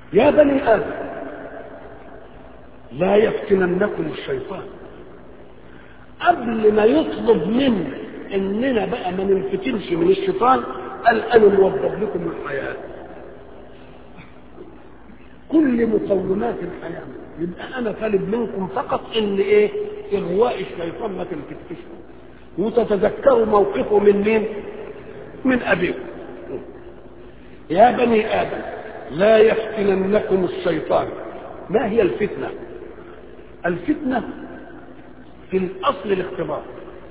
يا بني ادم لا يفتننكم الشيطان قبل ما يطلب منا اننا بقى ما ننفتنش من الشيطان قال انا موظف لكم الحياه كل مقومات الحياه يبقى انا طالب منكم فقط ان ايه اغواء الشيطان ما تنفتش وتتذكروا موقفه من مين من ابيكم يا بني ادم لا يفتننكم الشيطان ما هي الفتنه الفتنه في الاصل الاختبار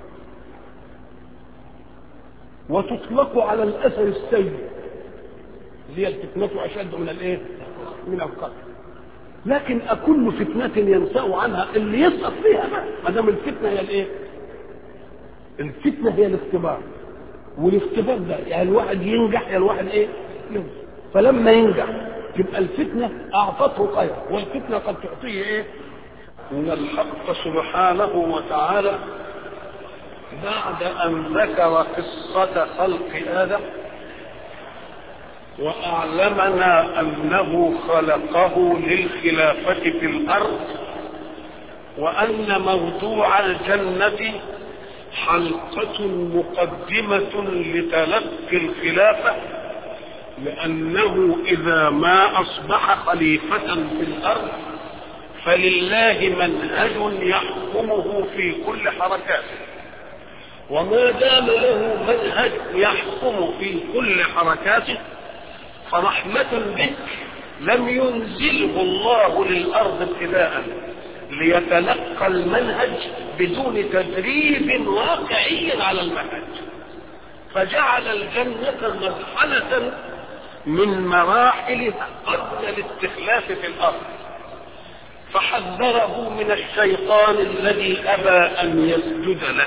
وتطلق على الاثر السيء اللي هي الفتنه اشد من الايه من القتل لكن اكل فتنه ينسأ عنها اللي يسقط فيها بقى ما دام الفتنه هي الايه الفتنه هي الاختبار والاختبار ده يعني الواحد ينجح يا الواحد ايه ينجح فلما ينجح تبقى الفتنه اعطته خير والفتنه قد تعطيه ايه ان الحق سبحانه وتعالى بعد ان ذكر قصه خلق ادم واعلمنا انه خلقه للخلافه في الارض وان موضوع الجنه حلقه مقدمه لتلقي الخلافه لانه اذا ما اصبح خليفه في الارض فلله منهج يحكمه في كل حركاته وما دام له منهج يحكم في كل حركاته فرحمة بك لم ينزله الله للأرض ابتداء ليتلقى المنهج بدون تدريب واقعي على المنهج فجعل الجنة مرحلة من مراحل قبل الاستخلاف في الأرض فحذره من الشيطان الذي أبى أن يسجد له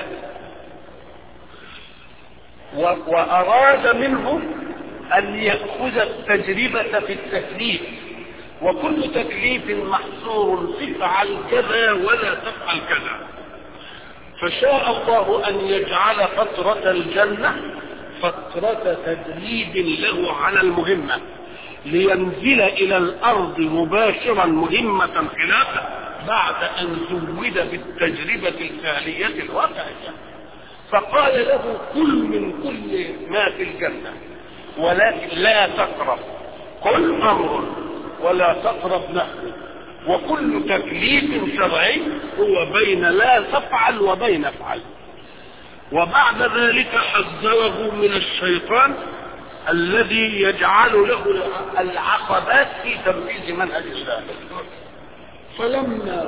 وأراد منه أن يأخذ التجربة في التكليف وكل تكليف محصور تفعل كذا ولا تفعل كذا فشاء الله أن يجعل فترة الجنة فترة تدريب له على المهمة لينزل إلى الأرض مباشرا مهمة خلافه بعد أن زود بالتجربة الفعلية الواقعية فقال له كل من كل ما في الجنة ولكن لا تقرب كل امر ولا تقرب نهي وكل تكليف شرعي هو بين لا تفعل وبين افعل وبعد ذلك حذره من الشيطان الذي يجعل له العقبات في تنفيذ منهج الله فلما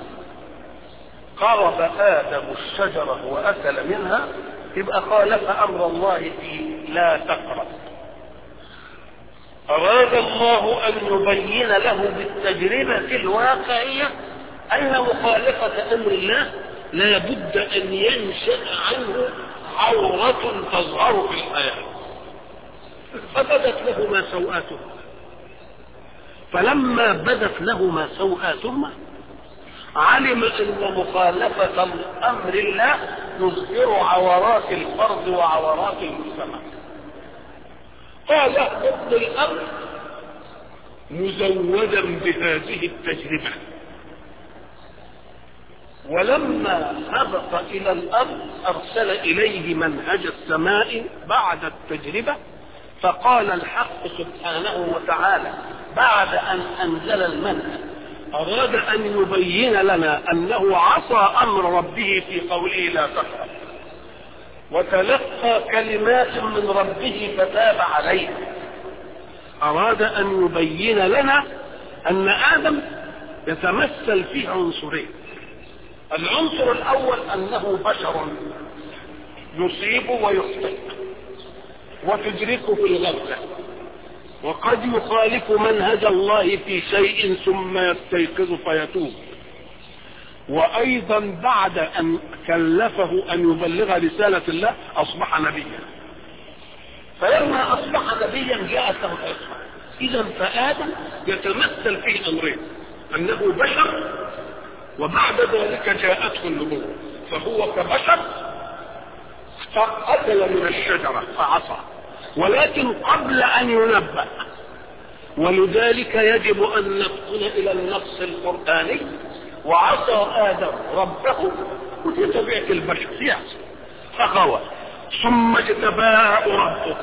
قرب ادم الشجره واكل منها يبقى خالف امر الله في لا تقرب أراد الله أن يبين له بالتجربة الواقعية أن مخالفة أمر الله لا بد أن ينشأ عنه عورة تظهر في الحياة فبدت لهما سوآتهما فلما بدت لهما سوآتهما علم أن مخالفة أمر الله تظهر عورات الفرد وعورات المجتمع قال ابن الامر مزودا بهذه التجربه ولما هبط الى الارض ارسل اليه منهج السماء بعد التجربه فقال الحق سبحانه وتعالى بعد ان انزل المنهج اراد ان يبين لنا انه عصى امر ربه في قوله لا تقرب وتلقى كلمات من ربه فتاب عليه أراد أن يبين لنا أن آدم يتمثل فيه عنصرين العنصر الأول أنه بشر يصيب ويخطئ وتدركه في الغفلة وقد يخالف منهج الله في شيء ثم يستيقظ فيتوب وايضا بعد ان كلفه ان يبلغ رسالة الله اصبح نبيا فلما اصبح نبيا جاءت له العصمة اذا فادم يتمثل فيه امرين انه بشر وبعد ذلك جاءته النبوة فهو كبشر فقتل من الشجرة فعصى ولكن قبل ان ينبأ ولذلك يجب أن ندخل إلى النص القرآني وعصى آدم ربه ودي طبيعة البشر يحصل فغوى ثم اجتباه ربه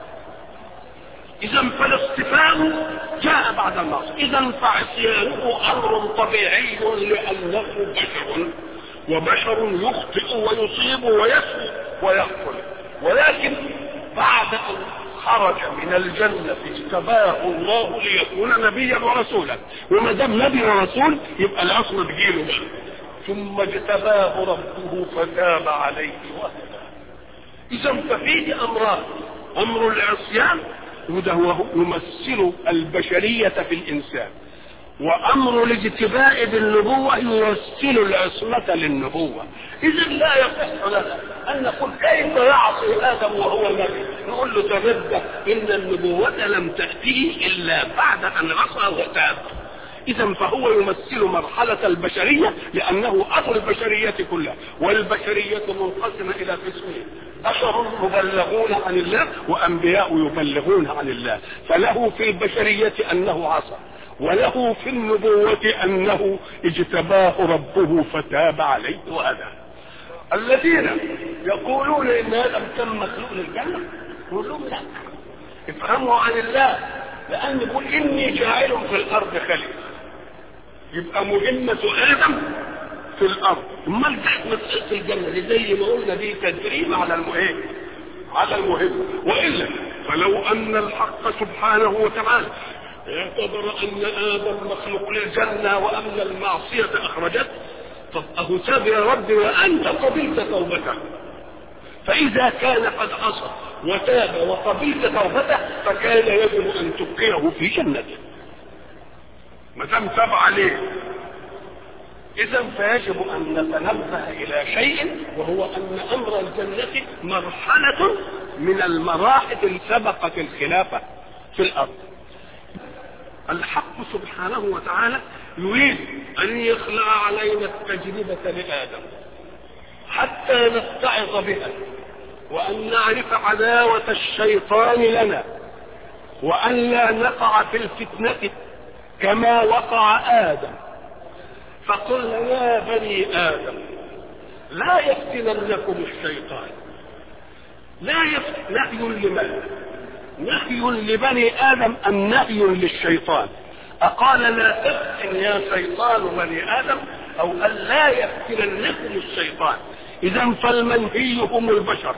إذا فالاصطفاء جاء بعد النص إذا فعصيانه أمر طبيعي لأنه بشر وبشر يخطئ ويصيب ويسوء ويغفل ولكن بعد أن خرج من الجنة اجتباه الله ليكون نبيا ورسولا وما دام نبي ورسول يبقى الأصل بجيله بقى ثم اجتباه ربه فتاب عليه وهدى إذا ففيه أمران أمر العصيان وده هو يمثل البشرية في الإنسان وأمر الاجتباء بالنبوة يمثل العصمة للنبوة إذا لا يصح لنا أن نقول كيف يعصي آدم وهو نبي نقول له تبدأ إن النبوة لم تأتيه إلا بعد أن عصى وتاب إذا فهو يمثل مرحلة البشرية لأنه أبو البشرية كلها والبشرية منقسمة إلى قسمين بشر مبلغون عن الله وأنبياء يبلغون عن الله فله في البشرية أنه عصى وله في النبوة أنه اجتباه ربه فتاب عليه وهداه الذين يقولون إن آدم كان مخلوق للجنة نقول لهم لا افهموا عن الله لأن يقول إني جاعل في الأرض خليفة يبقى مهمة آدم في الأرض امال جاءت مسألة الجنة دي زي ما قلنا دي تدريب على المهم على المهم وإلا فلو أن الحق سبحانه وتعالى اعتبر أن آدم مخلوق للجنة وأن المعصية أخرجته طب أهو تاب يا ربي وأنت قبلت توبته فإذا كان قد عصى وتاب وقبلت توبته فكان يجب أن تبقيه في جنته ما دام تاب عليه إذا فيجب أن نتنبه إلى شيء وهو أن أمر الجنة مرحلة من المراحل اللي سبقت الخلافة في الأرض. الحق سبحانه وتعالى يريد أن يخلع علينا التجربة لآدم حتى نتعظ بها وأن نعرف عداوة الشيطان لنا وأن لا نقع في الفتنة كما وقع آدم فقل يا بني آدم لا يفتننكم الشيطان لا يفت... نهي لمن نهي لبني آدم أم نهي للشيطان أقال لا تفتن يا شيطان بني آدم أو أن لا يفتننكم الشيطان إذا فالمنهي هم البشر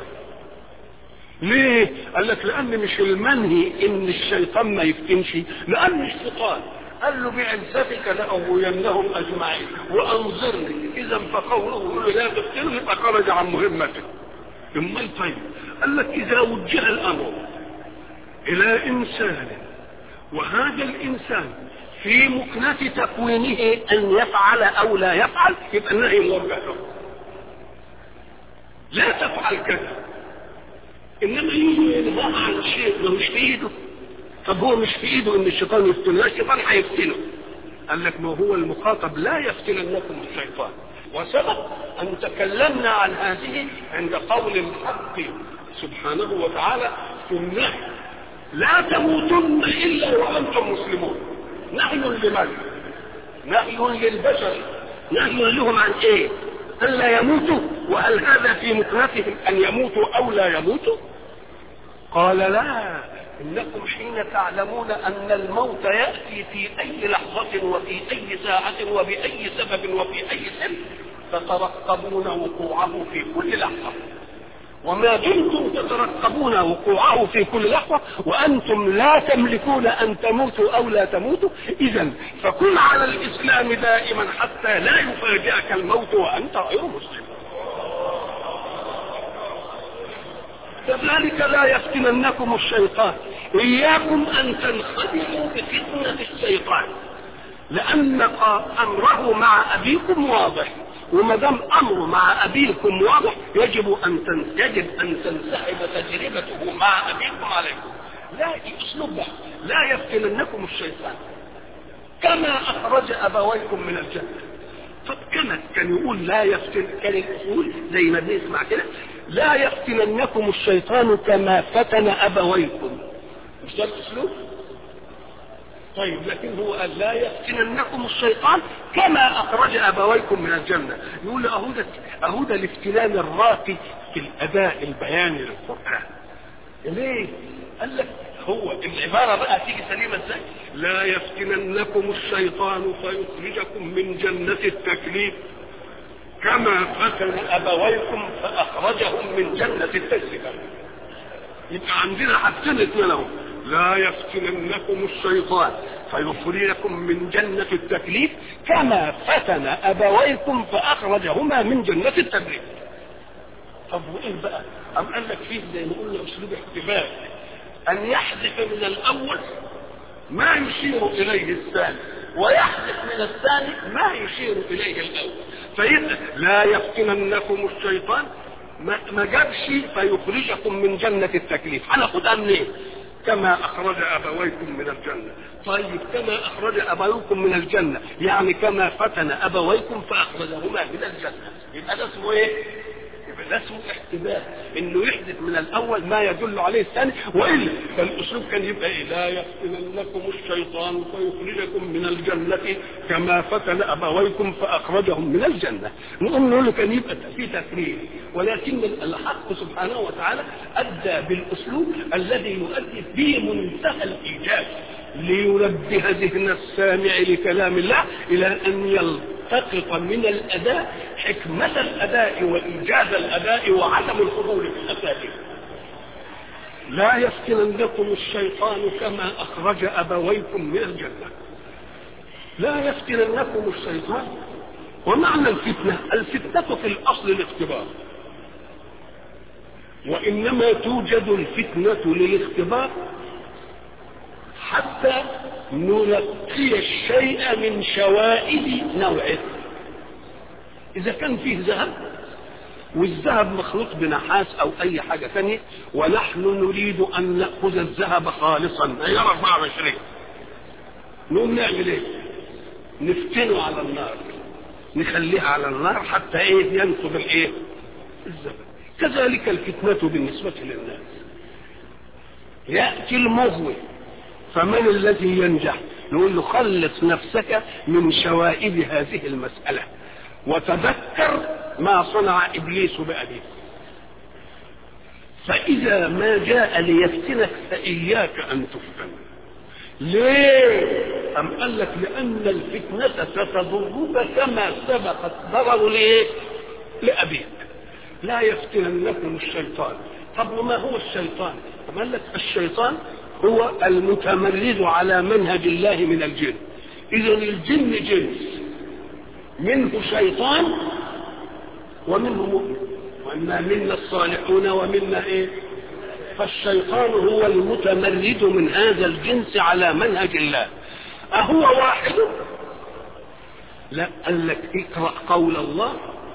ليه؟ قال لك لأن مش المنهي إن الشيطان ما يفتنش لأن الشيطان قال له بعزتك لأغوينهم أجمعين وأنظرني إذا فقوله لا تفتنه يبقى خرج عن مهمته امال طيب قال لك إذا وجه الأمر إلى إنسان وهذا الإنسان في مكنة تكوينه أن يفعل أو لا يفعل يبقى النهي موجه له لا تفعل كذا إنما يجي ينهى عن شيء ما مش في إيده طب هو مش في إيده إن الشيطان يفتنه الشيطان هيفتنه قال لك ما هو المخاطب لا يفتننكم الشيطان وسبق أن تكلمنا عن هذه عند قول الحق سبحانه وتعالى في النهي لا تموتن إلا وأنتم مسلمون نهي لمن؟ نهي للبشر نهي لهم عن إيه؟ ألا يموتوا وهل هذا في مكنتهم أن يموتوا أو لا يموتوا؟ قال لا إنكم حين تعلمون أن الموت يأتي في أي لحظة وفي أي ساعة وبأي سبب وفي أي سن تترقبون وقوعه في كل لحظة وما دمتم تترقبون وقوعه في كل لحظة وأنتم لا تملكون أن تموتوا أو لا تموتوا إذا فكن على الإسلام دائما حتى لا يفاجئك الموت وأنت غير مسلم كذلك لا يفتننكم الشيطان إياكم أن تنخدعوا بفتنة الشيطان لأن أمره مع أبيكم واضح وما دام أمره مع أبيكم واضح يجب أن تن... يجب أن تنسحب تجربته مع أبيكم عليكم لا أسلوب لا يفتننكم الشيطان كما أخرج أبويكم من الجنة طب كما كان يقول لا يفتن كان يقول زي ما بنسمع كده لا يفتننكم الشيطان كما فتن أبويكم مش ده الأسلوب طيب لكن هو قال لا يفتننكم الشيطان كما اخرج ابويكم من الجنه يقول اهو ده اهو ده الافتنان الراقي في الاداء البياني للقران ليه؟ قال لك هو العباره بقى تيجي سليمه ازاي؟ لا يفتننكم الشيطان فيخرجكم من جنه التكليف كما فتن ابويكم فاخرجهم من جنه التكليف يبقى عندنا حاجتين اثنين اهو لا يفتننكم الشيطان فيخرجكم من جنة التكليف كما فتن أبويكم فأخرجهما من جنة التكليف طب وإيه بقى؟ أم قال لك فيه زي ما قلنا أسلوب احتفال أن يحذف من الأول ما يشير إليه الثاني ويحذف من الثاني ما يشير إليه الأول فإذا لا يفتننكم الشيطان ما جابش فيخرجكم من جنة التكليف هناخدها منين؟ كما أخرج أبويكم من الجنة طيب كما أخرج أبويكم من الجنة يعني كما فتن أبويكم فأخرجهما من الجنة يبقى ده اسمه إيه؟ يبقى ده اسمه احتمال انه يحدث من الاول ما يدل عليه الثاني والا فالاسلوب كان يبقى ايه لا يفتننكم الشيطان فيخرجكم من الجنه كما فتن ابويكم فاخرجهم من الجنه نقول له كان يبقى في تكرير ولكن الحق سبحانه وتعالى ادى بالاسلوب الذي يؤدي به منتهى الايجاز لينبه ذهن السامع لكلام الله الى ان يلتقط من الاداء حكمه الاداء وايجاز الاداء وعدم الفضول في الاساليب لا يفتننكم الشيطان كما اخرج ابويكم من الجنه لا يفتننكم الشيطان ومعنى الفتنه الفتنه في الاصل الاختبار وانما توجد الفتنه للاختبار حتى ننقي الشيء من شوائب نوعه اذا كان فيه ذهب والذهب مخلوط بنحاس او اي حاجه ثانيه ونحن نريد ان ناخذ الذهب خالصا عيار 24 نقوم نعمل ايه؟ نفتنه على النار نخليها على النار حتى ايه ينقض الايه؟ الذهب كذلك الفتنه بالنسبه للناس ياتي المغوي فمن الذي ينجح نقول له خلص نفسك من شوائب هذه المسألة وتذكر ما صنع إبليس بأبيه فإذا ما جاء ليفتنك فإياك أن تفتن ليه أم قال لك لأن الفتنة ستضرك كما سبقت ضرر ليه لأبيك لا يفتننكم الشيطان طب وما هو الشيطان أم قال لك الشيطان هو المتمرد على منهج الله من الجن اذا الجن جنس منه شيطان ومنه مؤمن واما منا الصالحون ومنا ايه فالشيطان هو المتمرد من هذا الجنس على منهج الله اهو واحد لا قال لك اقرا قول الله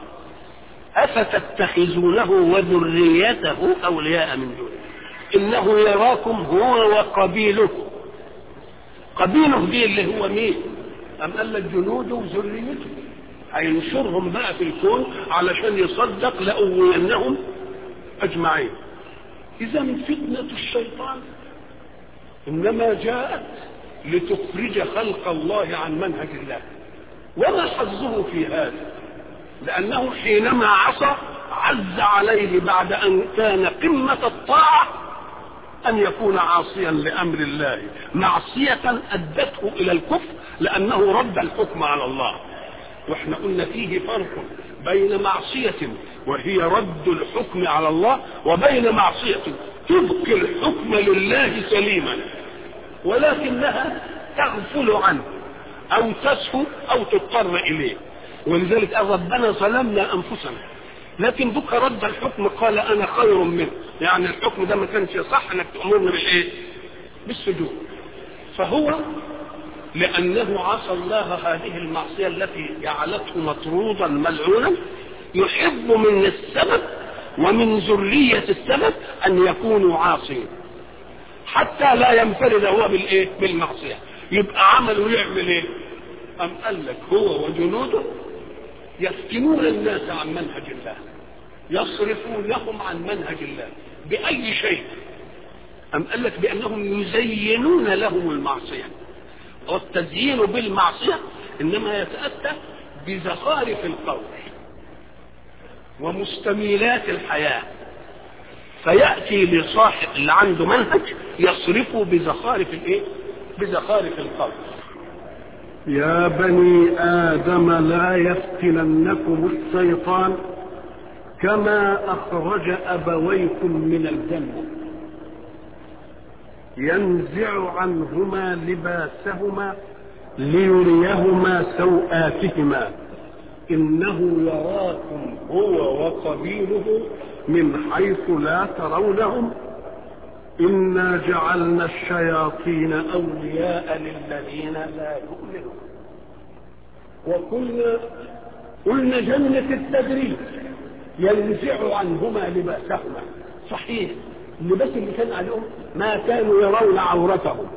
افتتخذونه وذريته اولياء من دونه انه يراكم هو وقبيله قبيله دي اللي هو مين ام قال لك جنوده وذريته هينشرهم بقى في الكون علشان يصدق لأولنهم اجمعين اذا من فتنه الشيطان انما جاءت لتخرج خلق الله عن منهج الله وما حظه في هذا لانه حينما عصى عز عليه بعد ان كان قمه الطاعه أن يكون عاصيا لأمر الله معصية أدته إلى الكفر لأنه رد الحكم على الله واحنا قلنا فيه فرق بين معصية وهي رد الحكم على الله وبين معصية تبقي الحكم لله سليما ولكنها تغفل عنه أو تسهو أو تضطر إليه ولذلك قال ربنا ظلمنا أنفسنا لكن بك رد الحكم قال انا خير منه يعني الحكم ده ما كانش صح انك تامرني بالايه بالسجود فهو لانه عصى الله هذه المعصيه التي جعلته مطرودا ملعونا يحب من السبب ومن ذريه السبب ان يكونوا عاصين حتى لا ينفرد هو بالايه بالمعصيه يبقى عمله يعمل ايه ام قال لك هو وجنوده يفتنون الناس عن منهج الله يصرفونهم عن منهج الله بأي شيء أم قال لك بأنهم يزينون لهم المعصية والتزيين بالمعصية إنما يتأتى بزخارف القول ومستميلات الحياة فيأتي لصاحب اللي عنده منهج يصرفه بزخارف الايه بزخارف القول يا بني آدم لا يفتننكم الشيطان كما أخرج أبويكم من الجنة ينزع عنهما لباسهما ليريهما سوآتهما إنه يراكم هو وقبيله من حيث لا ترونهم إنا جعلنا الشياطين أولياء للذين لا يؤمنون وقلنا قلنا جنة التدريب ينزع عنهما لباسهما صحيح اللباس اللي كان عليهم ما كانوا يرون عورتهم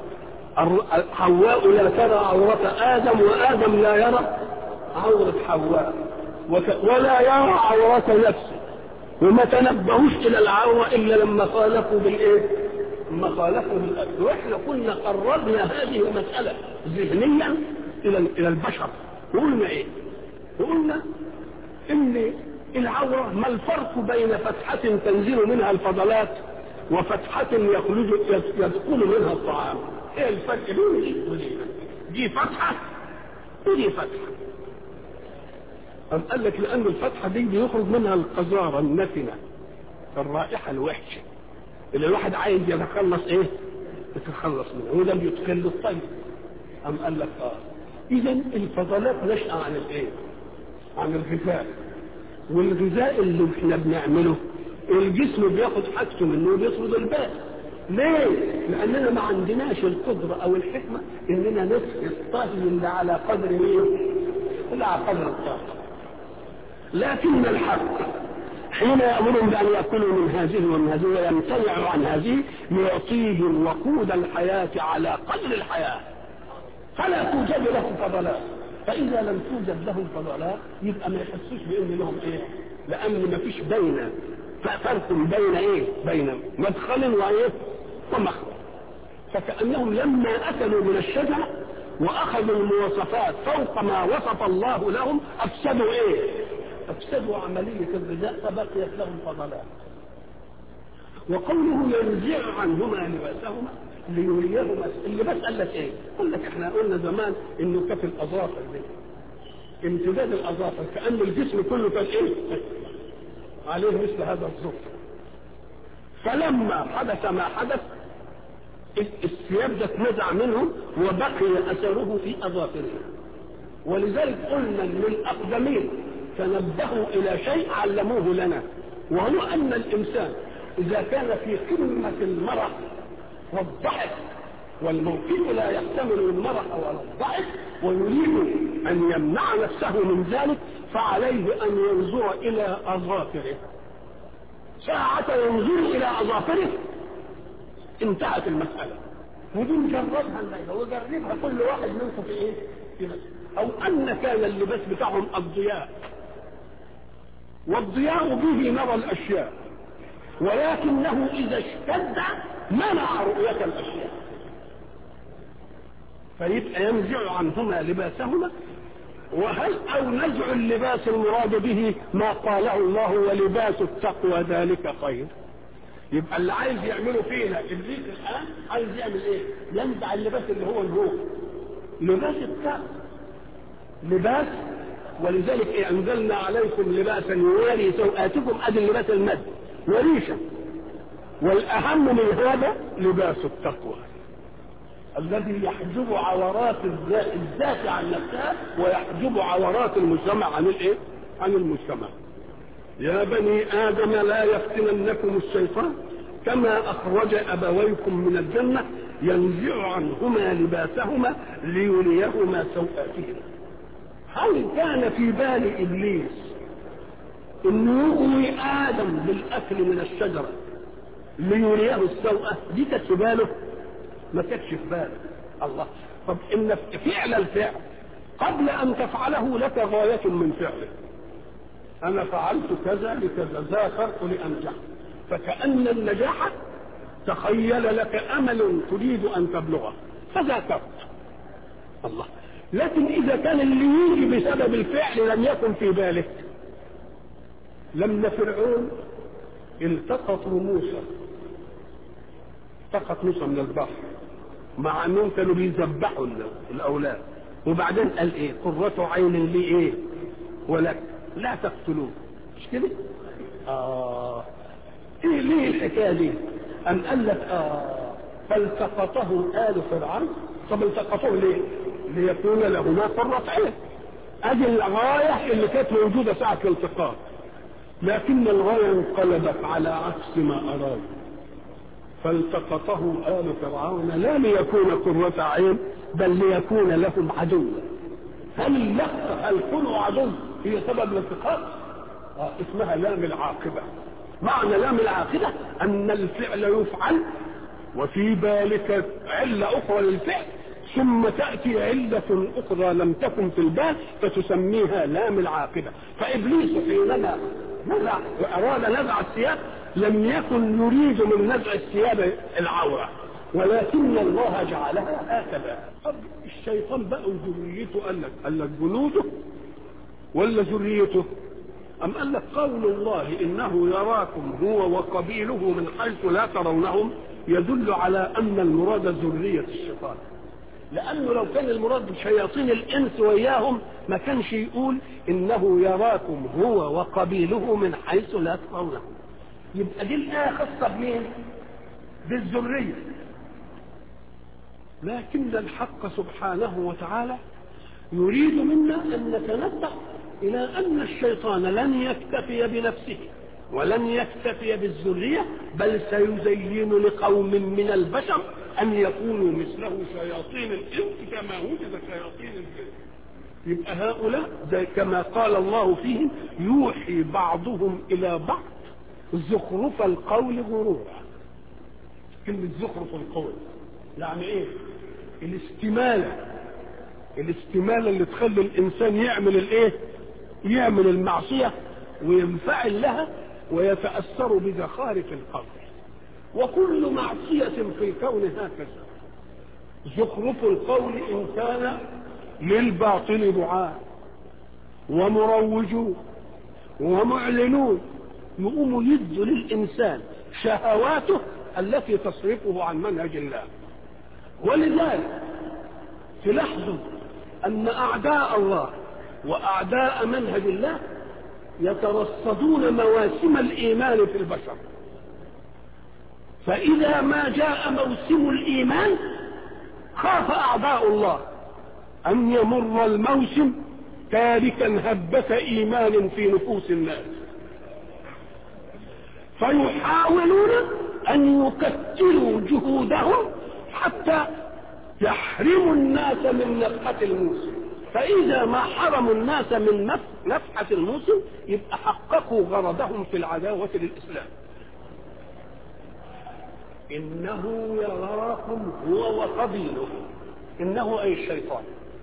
حواء لا ترى عورة آدم وآدم لا يرى عورة حواء ولا يرى عورة نفسه وما تنبهوش إلى العورة إلا لما خالفوا بالإيه؟ لما خالفوا بالأكل وإحنا كنا قربنا هذه المسألة ذهنيا إلى إلى البشر وقلنا إيه؟ وقلنا إن العورة ما الفرق بين فتحة تنزل منها الفضلات وفتحة يخرج يدخل منها الطعام ايه الفرق بين دي ودي دي فتحة ودي فتحة أم قال لك لأن الفتحة دي بيخرج منها القذارة النتنة الرائحة الوحشة اللي الواحد عايز يتخلص ايه يتخلص منه وده بيدخل له الطيب أم قال لك اه إذا الفضلات نشأة عن الايه عن الغذاء والغذاء اللي احنا بنعمله الجسم بياخد حاجته منه وبيطرد الباقي ليه؟ لأننا ما عندناش القدرة أو الحكمة إننا نسقي الطهي اللي على قدر مين؟ اللي على قدر الطاقة. لكن الحق حين يأمرهم بأن يأكلوا من هذه ومن هذه ويمتنعوا عن هذه يعطيهم وقود الحياة على قدر الحياة. فلا توجد لهم فضلات. فإذا لم توجد لهم فضلات يبقى ما يحسوش بأن لهم إيه؟ لأن ما فيش بين فرق بين ايه بين مدخل وايه ومخرج فكأنهم لما أكلوا من الشجرة وأخذوا المواصفات فوق ما وصف الله لهم أفسدوا إيه؟ أفسدوا عملية الغذاء فبقيت لهم فضلات وقوله ينزع عنهما لباسهما ليريهما اللباس قال لك ايه؟ قال لك احنا قلنا زمان انه كف الاظافر دي امتداد الاظافر كان الجسم كله كان ايه؟ عليه مثل هذا الظفر فلما حدث ما حدث الثياب ده اتنزع منهم وبقي اثره في اظافرهم ولذلك قلنا ان الاقدمين تنبهوا الى شيء علموه لنا وهو ان الانسان اذا كان في قمه المرح والضحك والموقف لا يحتمل المرح ولا الضحك ويريد ان يمنع نفسه من ذلك فعليه ان ينظر الى اظافره ساعة ينظر الى اظافره انتهت المسألة ودي نجربها الليلة وجربها كل واحد منكم في ايه؟ في مسألة. او ان كان اللباس بتاعهم الضياء والضياء به نرى الاشياء ولكنه اذا اشتد منع رؤية الاشياء فيبقى ينزع عنهما لباسهما وهل او نزع اللباس المراد به ما قاله الله ولباس التقوى ذلك خير يبقى اللي عايز يعمله فينا ابليس الان عايز يعمل ايه ينزع اللباس اللي هو الروح لباس التقوى لباس ولذلك إيه انزلنا عليكم لباسا يواري سوءاتكم ادي اللباس المد وريشا والاهم من هذا لباس التقوى الذي يحجب عورات الذات عن نفسها ويحجب عورات المجتمع عن الايه؟ عن المجتمع. يا بني ادم لا يفتننكم الشيطان كما اخرج ابويكم من الجنه ينزع عنهما لباسهما ليريهما سوءاتهما. هل كان في بال ابليس انه يغوي ادم بالاكل من الشجره ليريه السوءه؟ دي كانت في باله؟ ما كانتش في بالك الله طب ان فعل الفعل قبل ان تفعله لك غاية من فعله انا فعلت كذا لكذا ذاكرت لانجح فكأن النجاح تخيل لك امل تريد ان تبلغه فذاكرت الله لكن اذا كان اللي يجي بسبب الفعل لم يكن في باله لما فرعون التقطوا موسى التقط موسى من البحر مع انهم كانوا بيذبحوا الاولاد وبعدين قال ايه قرة عين لي ايه ولك لا تقتلوه مش كده اه ايه ليه الحكايه دي ام قال لك اه فالتقطه ال فرعون طب التقطوه ليه ليكون لهما قرة عين ادي الغايه اللي كانت موجوده ساعه الالتقاط لكن الغايه انقلبت على عكس ما اراد فالتقطه آل فرعون لا ليكون قرة عين بل ليكون لهم عدوا هل اللقطة هل كونوا عدو هي سبب الالتقاط؟ آه اسمها لام العاقبة معنى لام العاقبة أن الفعل يفعل وفي بالك علة أخرى للفعل ثم تأتي علة أخرى لم تكن في البال فتسميها لام العاقبة فإبليس حينما نزع وأراد نزع الثياب لم يكن يريد من نزع الثياب العورة ولكن الله جعلها هكذا الشيطان بقى ذريته قال لك قال لك جنوده ولا ذريته أم قال لك قول الله إنه يراكم هو وقبيله من حيث لا ترونهم يدل على أن المراد ذرية الشيطان لأنه لو كان المراد شياطين الإنس وإياهم ما كانش يقول إنه يراكم هو وقبيله من حيث لا ترونهم يبقى دي الآية خاصة بمين؟ بالذرية لكن الحق سبحانه وتعالى يريد منا أن نتنبه إلى أن الشيطان لن يكتفي بنفسه ولن يكتفي بالذرية بل سيزين لقوم من البشر أن يكونوا مثله شياطين الإنس كما وجد شياطين الجن يبقى هؤلاء زي كما قال الله فيهم يوحي بعضهم إلى بعض زخرف القول غرورا كلمة زخرف القول يعني ايه الاستمالة الاستمالة اللي تخلي الانسان يعمل الايه يعمل المعصية وينفعل لها ويتأثر بزخارف القول وكل معصية في الكون هكذا زخرف القول إن كان للباطل دعاء ومروجون ومعلنون يقوموا يدوا للإنسان شهواته التي تصرفه عن منهج الله ولذلك تلاحظوا أن أعداء الله وأعداء منهج الله يترصدون مواسم الإيمان في البشر فإذا ما جاء موسم الإيمان خاف أعداء الله أن يمر الموسم تاركا هبة إيمان في نفوس الناس فيحاولون أن يكتلوا جهودهم حتى يحرموا الناس من نفحة الموسم فإذا ما حرموا الناس من نفحة الموسم يبقى حققوا غرضهم في العداوة للإسلام إنه يراكم هو وقبيله إنه أي الشيطان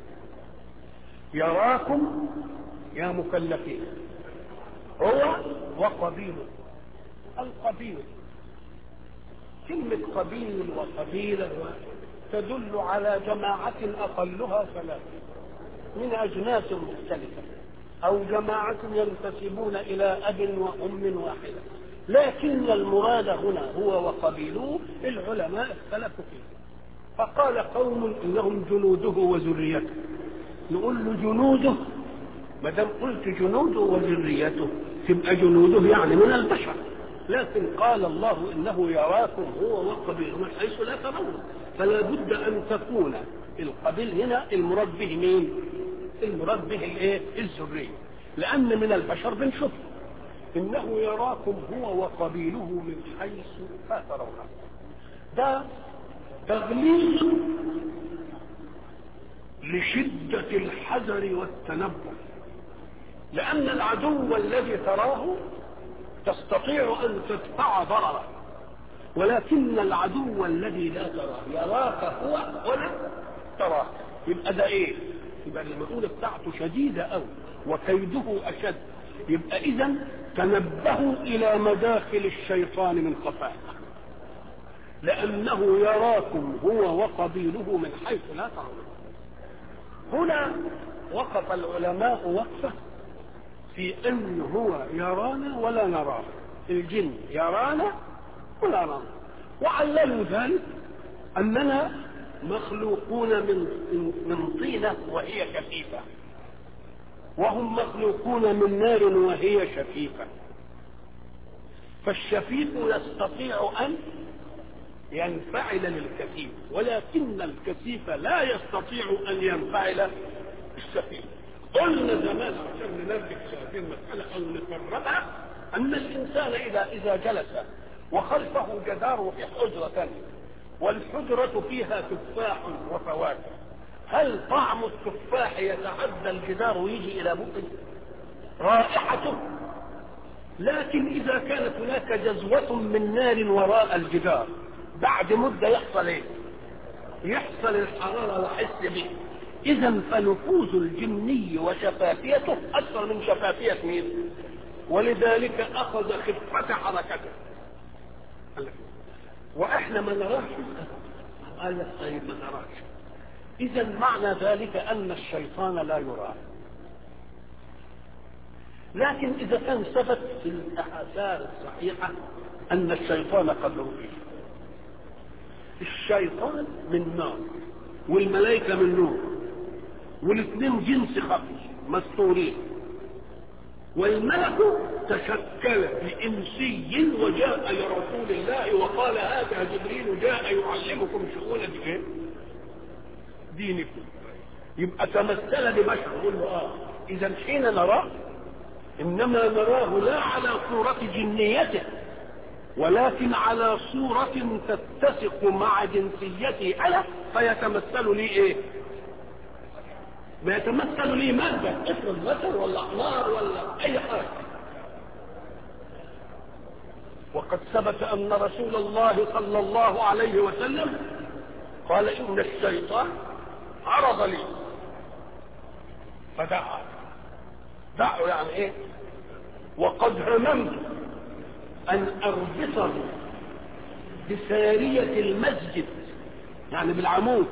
يراكم يا مكلفين هو وقبيله القبيل كلمة قبيل وقبيلة تدل على جماعة أقلها ثلاثة من أجناس مختلفة أو جماعة ينتسبون إلى أب وأم واحدة لكن المراد هنا هو وقبيله العلماء اختلفوا فيه فقال قوم إنهم جنوده وذريته نقول له جنوده ما دام قلت جنوده وذريته تبقى جنوده يعني من البشر لكن قال الله انه يراكم هو وقبيله من حيث لا ترونه فلا بد ان تكون القبيل هنا المراد به مين؟ المراد به الايه؟ الذريه لان من البشر بنشوف انه يراكم هو وقبيله من حيث لا ترونه ده تغليظ لشدة الحذر والتنبه لأن العدو الذي تراه تستطيع أن تدفع ضرره ولكن العدو الذي لا تراه يراك هو ولا تراه يبقى ده ايه يبقى المسؤولة بتاعته شديدة أوي وكيده أشد يبقى إذا تنبهوا إلى مداخل الشيطان من خفاء لأنه يراكم هو وقبيله من حيث لا ترون هنا وقف العلماء وقفة في أن هو يرانا ولا نراه الجن يرانا ولا نراه وعللوا ذلك أننا مخلوقون من من طينة وهي كثيفة وهم مخلوقون من نار وهي شفيفة فالشفيف يستطيع أن ينفعل للكثيف ولكن الكثيف لا يستطيع أن ينفعل الشفيف قلنا زمان عشان ننبه هذه المسألة أو نقربها أن الإنسان إذا إذا جلس وخلفه جدار في حجرة ثانية والحجرة فيها تفاح وفواكه هل طعم التفاح يتعدى الجدار ويجي إلى بقه رائحته لكن إذا كانت هناك جزوة من نار وراء الجدار بعد مدة يحصل إيه؟ يحصل الحرارة وحس به إذا فنفوذ الجني وشفافيته أكثر من شفافية مين؟ ولذلك أخذ خفة حركته وإحنا ما نراش قال لك طيب ما نراش إذا معنى ذلك أن الشيطان لا يرى لكن إذا كان ثبت في الآثار الصحيحة أن الشيطان قد رؤي الشيطان من نار والملائكة من نور والاثنين جنس خفي مستورين والملك تشكل بإنسي وجاء لرسول الله وقال هذا جبريل جاء يعلمكم شؤون ايه؟ دينكم يبقى تمثل ببشر يقول له اه اذا حين نراه انما نراه لا على صورة جنيته ولكن على صورة تتسق مع جنسيته انا فيتمثل لي ايه ما يتمثل لي مادة افرض بشر ولا حمار ولا اي حاجة وقد ثبت ان رسول الله صلى الله عليه وسلم قال ان الشيطان عرض لي فدعا دعوا يعني ايه وقد هممت ان اربطه بسارية المسجد يعني بالعمود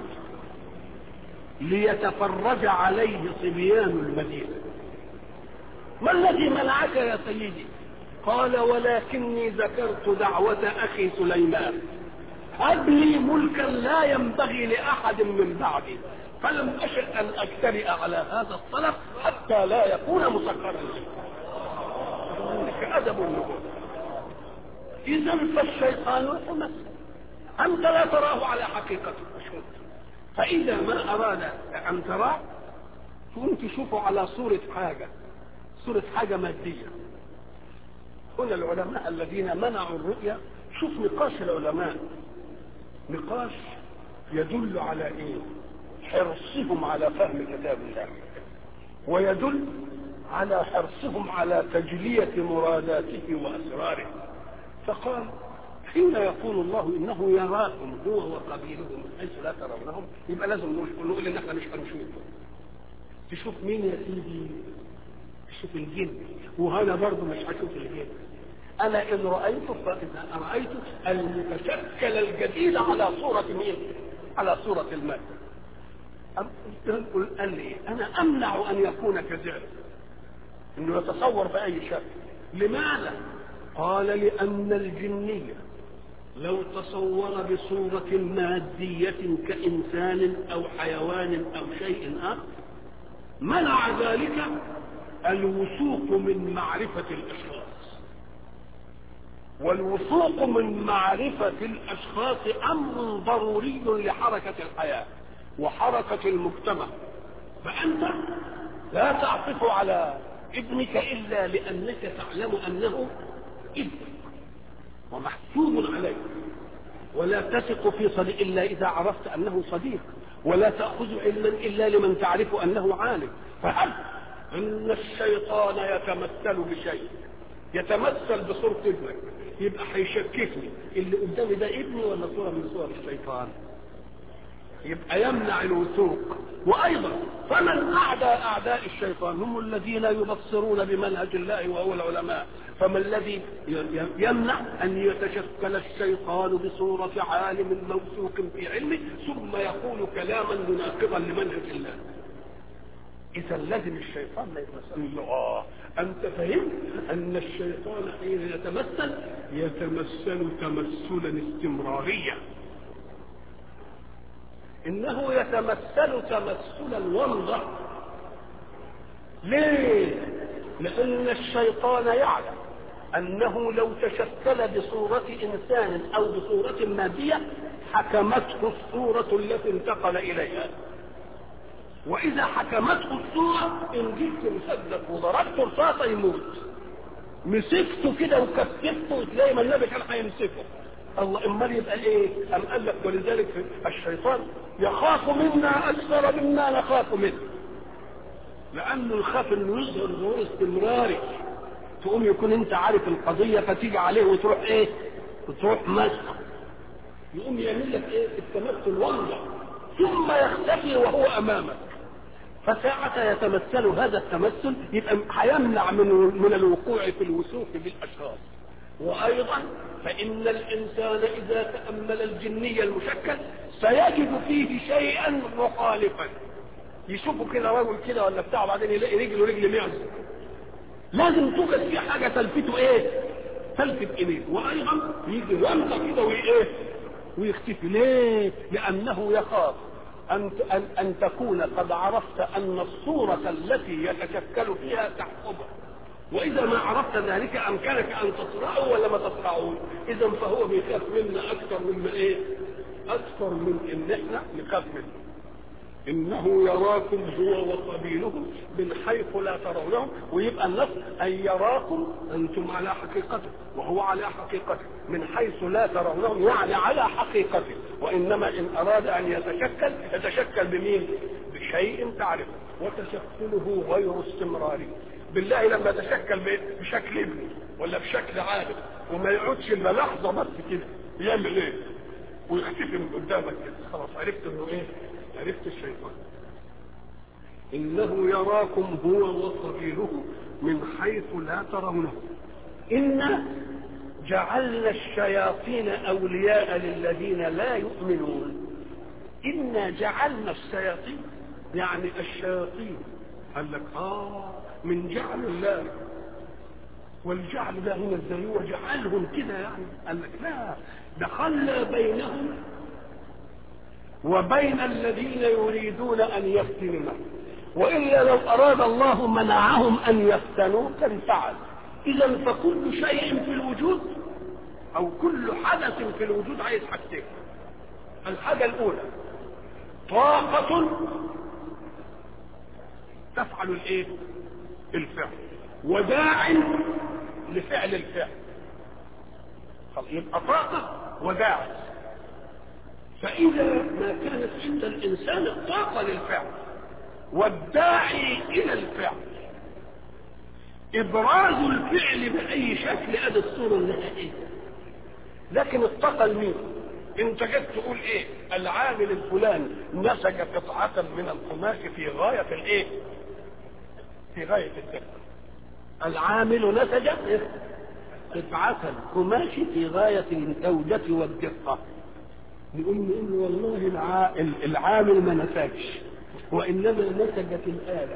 ليتفرج عليه صبيان المدينة ما الذي منعك يا سيدي قال ولكني ذكرت دعوة اخي سليمان هب لي ملكا لا ينبغي لاحد من بعدي فلم اشأ ان اجترئ على هذا الطلب حتى لا يكون مسكرا لي ذلك ادب النبوة اذا فالشيطان يتمثل انت لا تراه على حقيقته فاذا ما اراد ان تراه تقوم تشوفه على صورة حاجة صورة حاجة مادية هنا العلماء الذين منعوا الرؤيا شوف نقاش العلماء نقاش يدل على ايه حرصهم على فهم كتاب الله ويدل على حرصهم على تجلية مراداته وأسراره فقال حين يقول الله انه يراكم هو وقبيله من حيث لا ترونهم يبقى لازم نقول ان احنا مش هنشوف تشوف مين يا سيدي تشوف الجن وهنا برضه مش هشوف الجن انا ان رايته فاذا رايت المتشكل الجديد على صوره مين على صوره الماده قال لي انا امنع ان يكون كذلك انه يتصور باي شكل لماذا قال لان الجنيه لو تصور بصورة مادية كإنسان أو حيوان أو شيء آخر منع ذلك الوثوق من معرفة الأشخاص والوثوق من معرفة الأشخاص أمر ضروري لحركة الحياة وحركة المجتمع فأنت لا تعطف على ابنك إلا لأنك تعلم أنه ابنك ومحسوب عليك ولا تثق في صديق إلا إذا عرفت أنه صديق ولا تأخذ علما إلا لمن تعرف أنه عالم فهل أن الشيطان يتمثل بشيء يتمثل بصورة ابنك يبقى هيشككني اللي قدامي ده ابني ولا صورة من صور الشيطان يبقى يمنع الوثوق وايضا فمن اعدى اعداء الشيطان هم الذين يبصرون بمنهج الله وهو العلماء فما الذي يمنع ان يتشكل الشيطان بصورة عالم موثوق في علمه ثم يقول كلاما مناقضا لمنهج الله اذا لازم الشيطان ما يتمثل له اه انت فهمت ان الشيطان حين يتمثل يتمثل تمثلا استمراريا انه يتمثل تمثلا ومضة ليه لان الشيطان يعلم انه لو تشكل بصورة انسان او بصورة مادية حكمته الصورة التي انتقل اليها واذا حكمته الصورة ان جبت مسدس وضربت رصاصة يموت مسكته كده وكتفته وتلاقي ما النبي كان هيمسكه الله امال يبقى ايه ام قال لك ولذلك الشيطان يخاف منا اكثر مما نخاف منه لانه يخاف انه يظهر ظهور استمراري تقوم يكون انت عارف القضيه فتيجي عليه وتروح ايه وتروح مسكه يقوم يعمل لك ايه التمثل وضع ثم يختفي وهو امامك فساعة يتمثل هذا التمثل يبقى هيمنع من من الوقوع في الوسوق بالاشخاص وايضا فان الانسان اذا تامل الجني المشكل سيجد فيه شيئا مخالفا يشوفه كده رجل كده ولا بتاع وبعدين يلاقي رجله رجل معز لازم توجد فيه حاجه تلفته ايه تلفت اليه وايضا يجي ومضه كده وايه ويختفي ليه لانه يخاف أن, أن, أن تكون قد عرفت أن الصورة التي يتشكل فيها تحكمه وإذا ما عرفت ذلك أمكنك أن تصرعه ولا ما تصرعه إذا فهو بيخاف منا أكثر مما إيه أكثر من إن إحنا نخاف منه إنه يراكم هو وقبيله من حيث لا ترونهم ويبقى النص أن يراكم أنتم على حقيقته وهو على حقيقته من حيث لا ترونهم يعني على حقيقته وإنما إن أراد أن يتشكل يتشكل بمين؟ بشيء تعرفه وتشكله غير استمراري بالله لما يتشكل بشكل ابني ولا بشكل عالم وما يقعدش الا لحظه بس كده يعمل ايه؟ ويختفي من قدامك كده خلاص عرفت انه ايه؟ عرفت الشيطان إنه يراكم هو وقبيله من حيث لا ترونه إنا جعلنا الشياطين أولياء للذين لا يؤمنون إنا جعلنا الشياطين يعني الشياطين قال لك آه من جعل الله والجعل ده هنا ازاي هو جعلهم كده يعني قال لك لا دخلنا بينهم وبين الذين يريدون ان يفتنوا والا لو اراد الله منعهم ان يفتنوا كان فعل اذا فكل شيء في الوجود او كل حدث في الوجود عايز حاجتين الحاجه الاولى طاقه تفعل الايه الفعل وداع لفعل الفعل يبقى طاقه وداعي فإذا ما كانت عند الإنسان الطاقة للفعل والداعي إلى الفعل إبراز الفعل بأي شكل أدي الصورة النهائية لكن الطاقة لمين؟ أنت جيت تقول إيه؟ العامل الفلاني نسج قطعة من القماش في غاية الإيه؟ في غاية الدقة العامل نسج قطعة قماش في غاية الجودة والدقة نقول له والله الع... العامل ما نسجش وانما نسجت الاله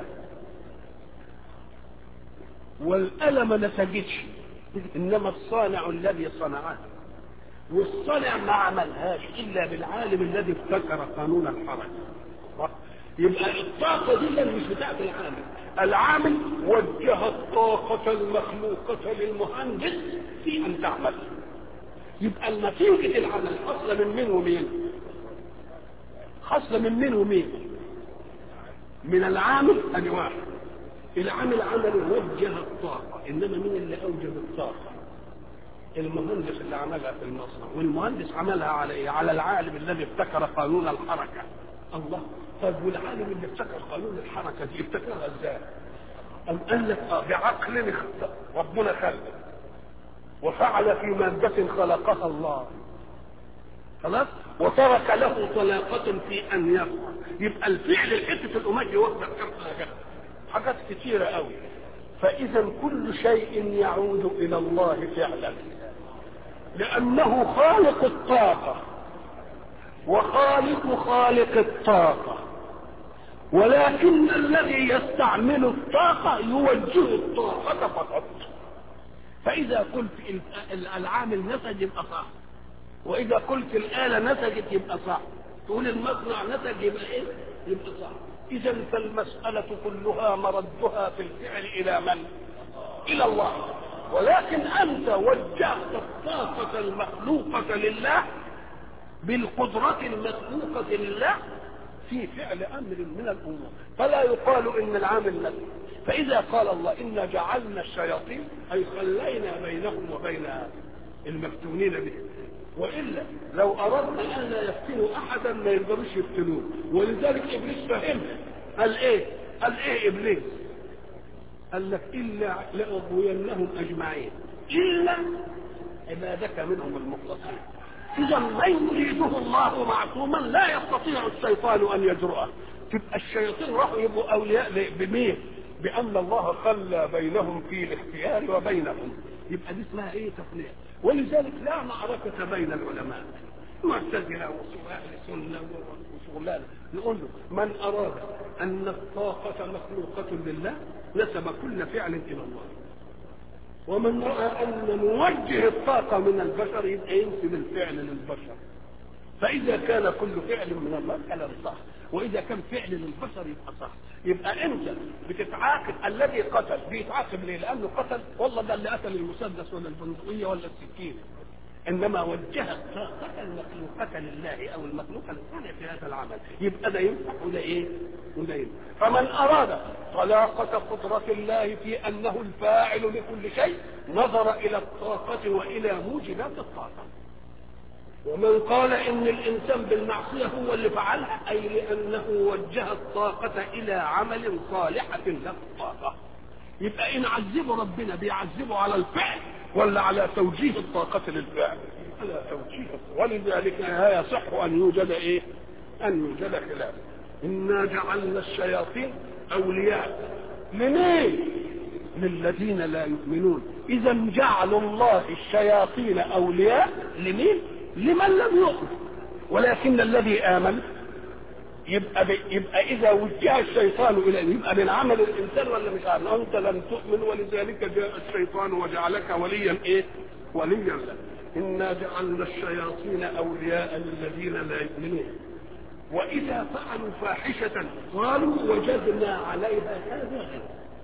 والاله ما نسجتش انما الصانع الذي صنعها والصانع ما عملهاش الا بالعالم الذي ابتكر قانون الحركه يبقى الطاقه دي مش بتاعت العامل العامل وجه الطاقه المخلوقه للمهندس في ان تعمل يبقى النتيجة العمل حصل من مين ومين حصل من مين ومين من العامل ادي واحد العامل عمل وجه الطاقة انما مين اللي اوجد الطاقة المهندس اللي عملها في المصنع والمهندس عملها على ايه على العالم الذي ابتكر قانون الحركة الله طيب والعالم اللي ابتكر قانون الحركة دي ابتكرها ازاي أم قال لك اه بعقل ربنا خلق وفعل في مادة خلقها الله خلاص وترك له طلاقة في أن يفعل يبقى الفعل الحتة القماش واخدة كم حاجة حاجات كتيرة قوي فإذا كل شيء يعود إلى الله فعلا لأنه خالق الطاقة وخالق خالق الطاقة ولكن الذي يستعمل الطاقة يوجه الطاقة فقط فإذا قلت العامل نسج يبقى صح وإذا قلت الآلة نسجت يبقى صح تقول المصنع نسج يبقى إيه؟ يبقى صح إذا فالمسألة كلها مردها في الفعل إلى من؟ إلى الله ولكن أنت وجهت الطاقة المخلوقة لله بالقدرة المخلوقة لله في فعل أمر من الأمور فلا يقال إن العامل نسج فإذا قال الله إنا جعلنا الشياطين أي خلينا بينهم وبين المفتونين به والا لو اردنا ان لا يفتنوا احدا ما يقدروش يفتنوه ولذلك ابليس فهمها قال ايه قال ايه ابليس قال لك الا لاغوينهم اجمعين الا عبادك منهم المخلصين اذا من يريده الله معصوما لا يستطيع الشيطان ان يجرؤه تبقى الشياطين راحوا يبقوا اولياء بمين بان الله خلى بينهم في الاختيار وبينهم يبقى دي اسمها ايه تقنيه ولذلك لا معركة بين العلماء معتزلة أهل سنة وشغلانة نقول له من أراد أن الطاقة مخلوقة لله نسب كل فعل إلى الله ومن رأى أن نوجه الطاقة من البشر يبقى ينسب الفعل للبشر فإذا كان كل فعل من الله كلام صح وإذا كان فعل للبشر يبقى صح يبقى أنت بتتعاقب الذي قتل بيتعاقب ليه؟ لأنه قتل والله ده اللي قتل المسدس ولا البندقية ولا السكين إنما وجهت طاقة المخلوقة لله أو المخلوقة لله في هذا العمل يبقى ده ينفع وده إيه؟ وده ينفع فمن أراد طلاقة قدرة الله في أنه الفاعل لكل شيء نظر إلى الطاقة وإلى موجبات الطاقة ومن قال ان الانسان بالمعصيه هو اللي فعلها اي لانه وجه الطاقه الى عمل صالحه له الطاقه يبقى ان عذبه ربنا بيعذبه على الفعل ولا على توجيه الطاقه للفعل على توجيه ولذلك لا يصح ان يوجد ايه ان يوجد خلاف انا جعلنا الشياطين اولياء لمين للذين لا يؤمنون اذا جعل الله الشياطين اولياء لمين لمن لم يؤمن ولكن الذي امن يبقى ب... يبقى اذا وجه الشيطان اليه يبقى من عمل الانسان ولا مش عمل انت لم تؤمن ولذلك جاء الشيطان وجعلك وليا ايه وليا له انا جعلنا الشياطين اولياء للذين لا يؤمنون واذا فعلوا فاحشه قالوا وجدنا عليها هذا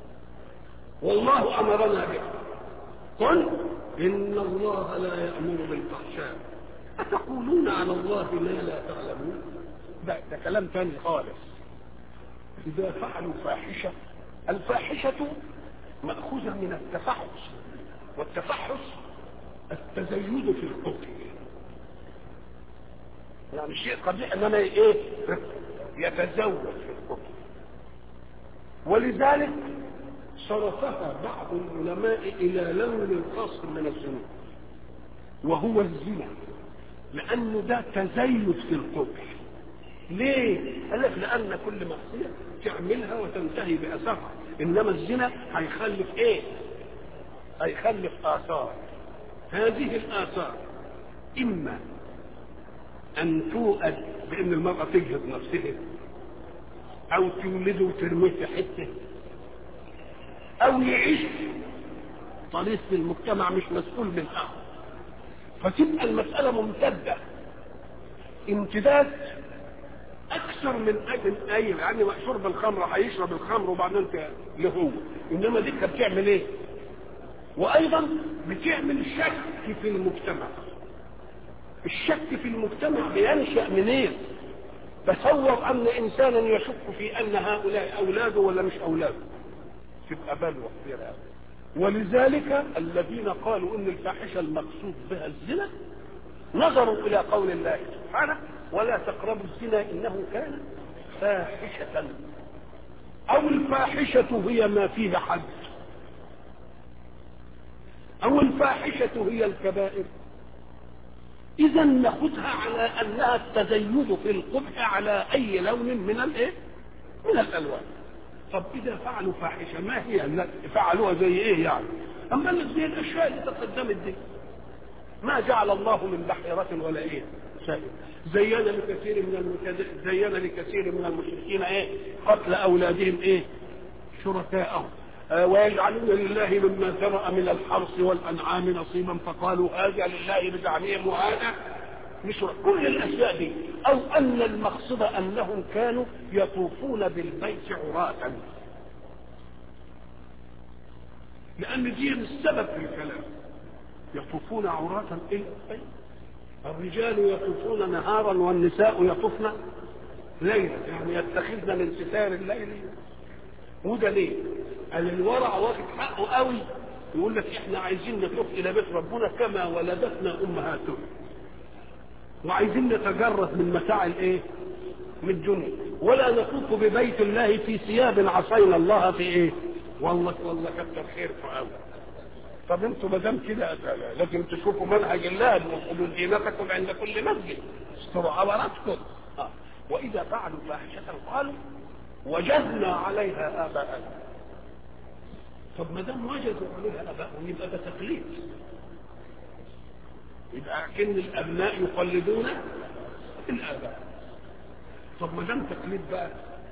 والله امرنا به قل ان الله لا يامر بالفحشاء أتقولون على الله ما لا تعلمون ده, ده كلام ثاني خالص إذا فعلوا فاحشة الفاحشة مأخوذة من التفحص والتفحص التزيد في القبر يعني شيء قبيح انما ايه يتزود في القبر ولذلك صرفها بعض العلماء الى لون خاص من الذنوب وهو الزنا لانه ده تزيد في القبح ليه قال لك لان كل معصيه تعملها وتنتهي باثرها انما الزنا هيخلف ايه هيخلف اثار هذه الاثار اما ان توأد بان المراه تجهد نفسها او تولد وترميه في حته او يعيش طريق في المجتمع مش مسؤول منها فتبقى المسألة ممتدة امتداد أكثر من من أي يعني شرب الخمر هيشرب الخمر وبعدين لهو إنما دي بتعمل إيه؟ وأيضا بتعمل شك في المجتمع الشك في المجتمع بينشأ منين؟ تصور أن إنسانا يشك في أن هؤلاء أولاده ولا مش أولاده تبقى بلوى كبيرة أوي ولذلك الذين قالوا ان الفاحشه المقصود بها الزنا نظروا الى قول الله سبحانه ولا تقربوا الزنا انه كان فاحشه او الفاحشه هي ما فيه حد او الفاحشه هي الكبائر اذا ناخذها على انها التزيد في القبح على اي لون من الايه من الالوان طب اذا فعلوا فاحشه ما هي فعلوها زي ايه يعني اما زي الاشياء اللي تقدمت دي ما جعل الله من بحيرة ولا ايه سائل زين لكثير من المكذب زين لكثير من المشركين ايه قتل اولادهم ايه شركاءهم آه ويجعلون لله مما ذرأ من الحرث والانعام نصيبا فقالوا هذا لله بزعمهم وهذا مش كل الاشياء دي او ان المقصد انهم كانوا يطوفون بالبيت عراة لان دي السبب في الكلام يطوفون عراة ايه أي. الرجال يطوفون نهارا والنساء يطوفن ليلا يعني يتخذن من ستار الليل وده ليه قال الورع واخد حقه قوي يقول لك احنا عايزين نطوف الى بيت ربنا كما ولدتنا امهاتنا وعايزين نتجرد من متاع الايه من الدنيا ولا نطوف ببيت الله في ثياب عصينا الله في ايه والله والله كتر خيركم قوي طب انتوا ما دام كده لازم تشوفوا منهج الله وخذوا زينتكم عند كل مسجد استروا عوراتكم آه. واذا فعلوا فاحشه قالوا وجدنا عليها اباءنا طب ما دام وجدوا عليها اباءهم يبقى ده تقليد يبقى كن الابناء يقلدون الاباء طب ما دام تقليد بقى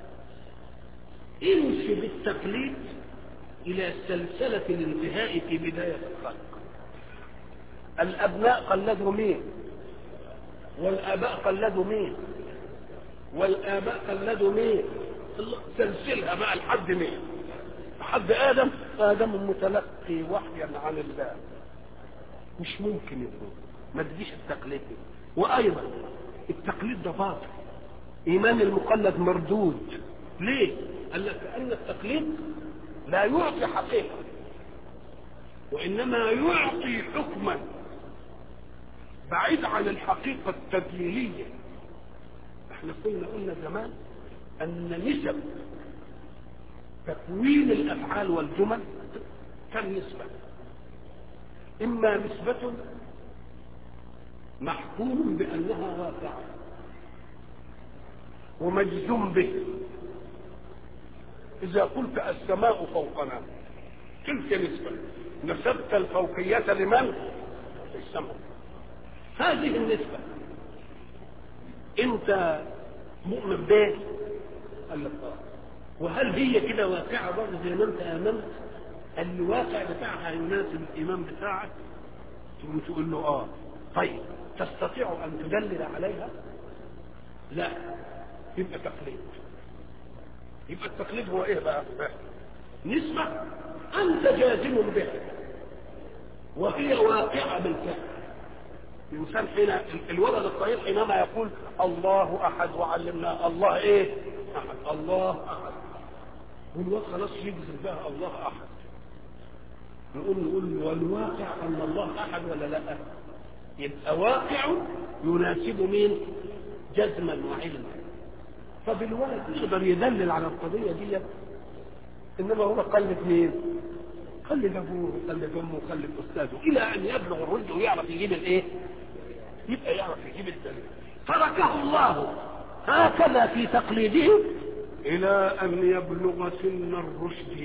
امشي بالتقليد الى سلسله الانتهاء في بدايه الخلق الابناء قلدوا مين والاباء قلدوا مين والاباء قلدوا مين سلسلها بقى لحد مين لحد ادم ادم متلقي وحيا عن الله مش ممكن يكون ما تجيش التقليد وايضا التقليد ده باطل ايمان المقلد مردود ليه قال لك لان التقليد لا يعطي حقيقه وانما يعطي حكما بعيد عن الحقيقه التدليليه احنا كنا قلنا زمان ان نسب تكوين الافعال والجمل كم نسبه اما نسبه محكوم بانها واقعه ومجزوم به اذا قلت السماء فوقنا تلك نسبه نسبت الفوقيه لمن السماء هذه النسبه انت مؤمن به قال لك اه وهل هي كده واقعه برضه زي ما انت امنت الواقع بتاعها يناسب الايمان بتاعك تقوم تقول له اه طيب تستطيع ان تدلل عليها لا يبقى تقليد يبقى التقليد هو ايه بقى نسبة انت جازم بها وهي واقعة بالفعل الانسان حين الولد الصغير حينما يقول الله احد وعلمنا الله ايه احد الله احد والواد خلاص يجزم بها الله احد نقول نقول والواقع ان الله احد ولا لا يبقى واقع يناسب مين جزما وعلما طب الولد يقدر يدلل على القضيه دي انما هو قلد مين قلد ابوه قلد امه قلد استاذه الى ان يبلغ الرشد ويعرف يجيب الايه يبقى يعرف يجيب الدليل تركه الله هكذا في تقليده الى ان يبلغ سن الرشد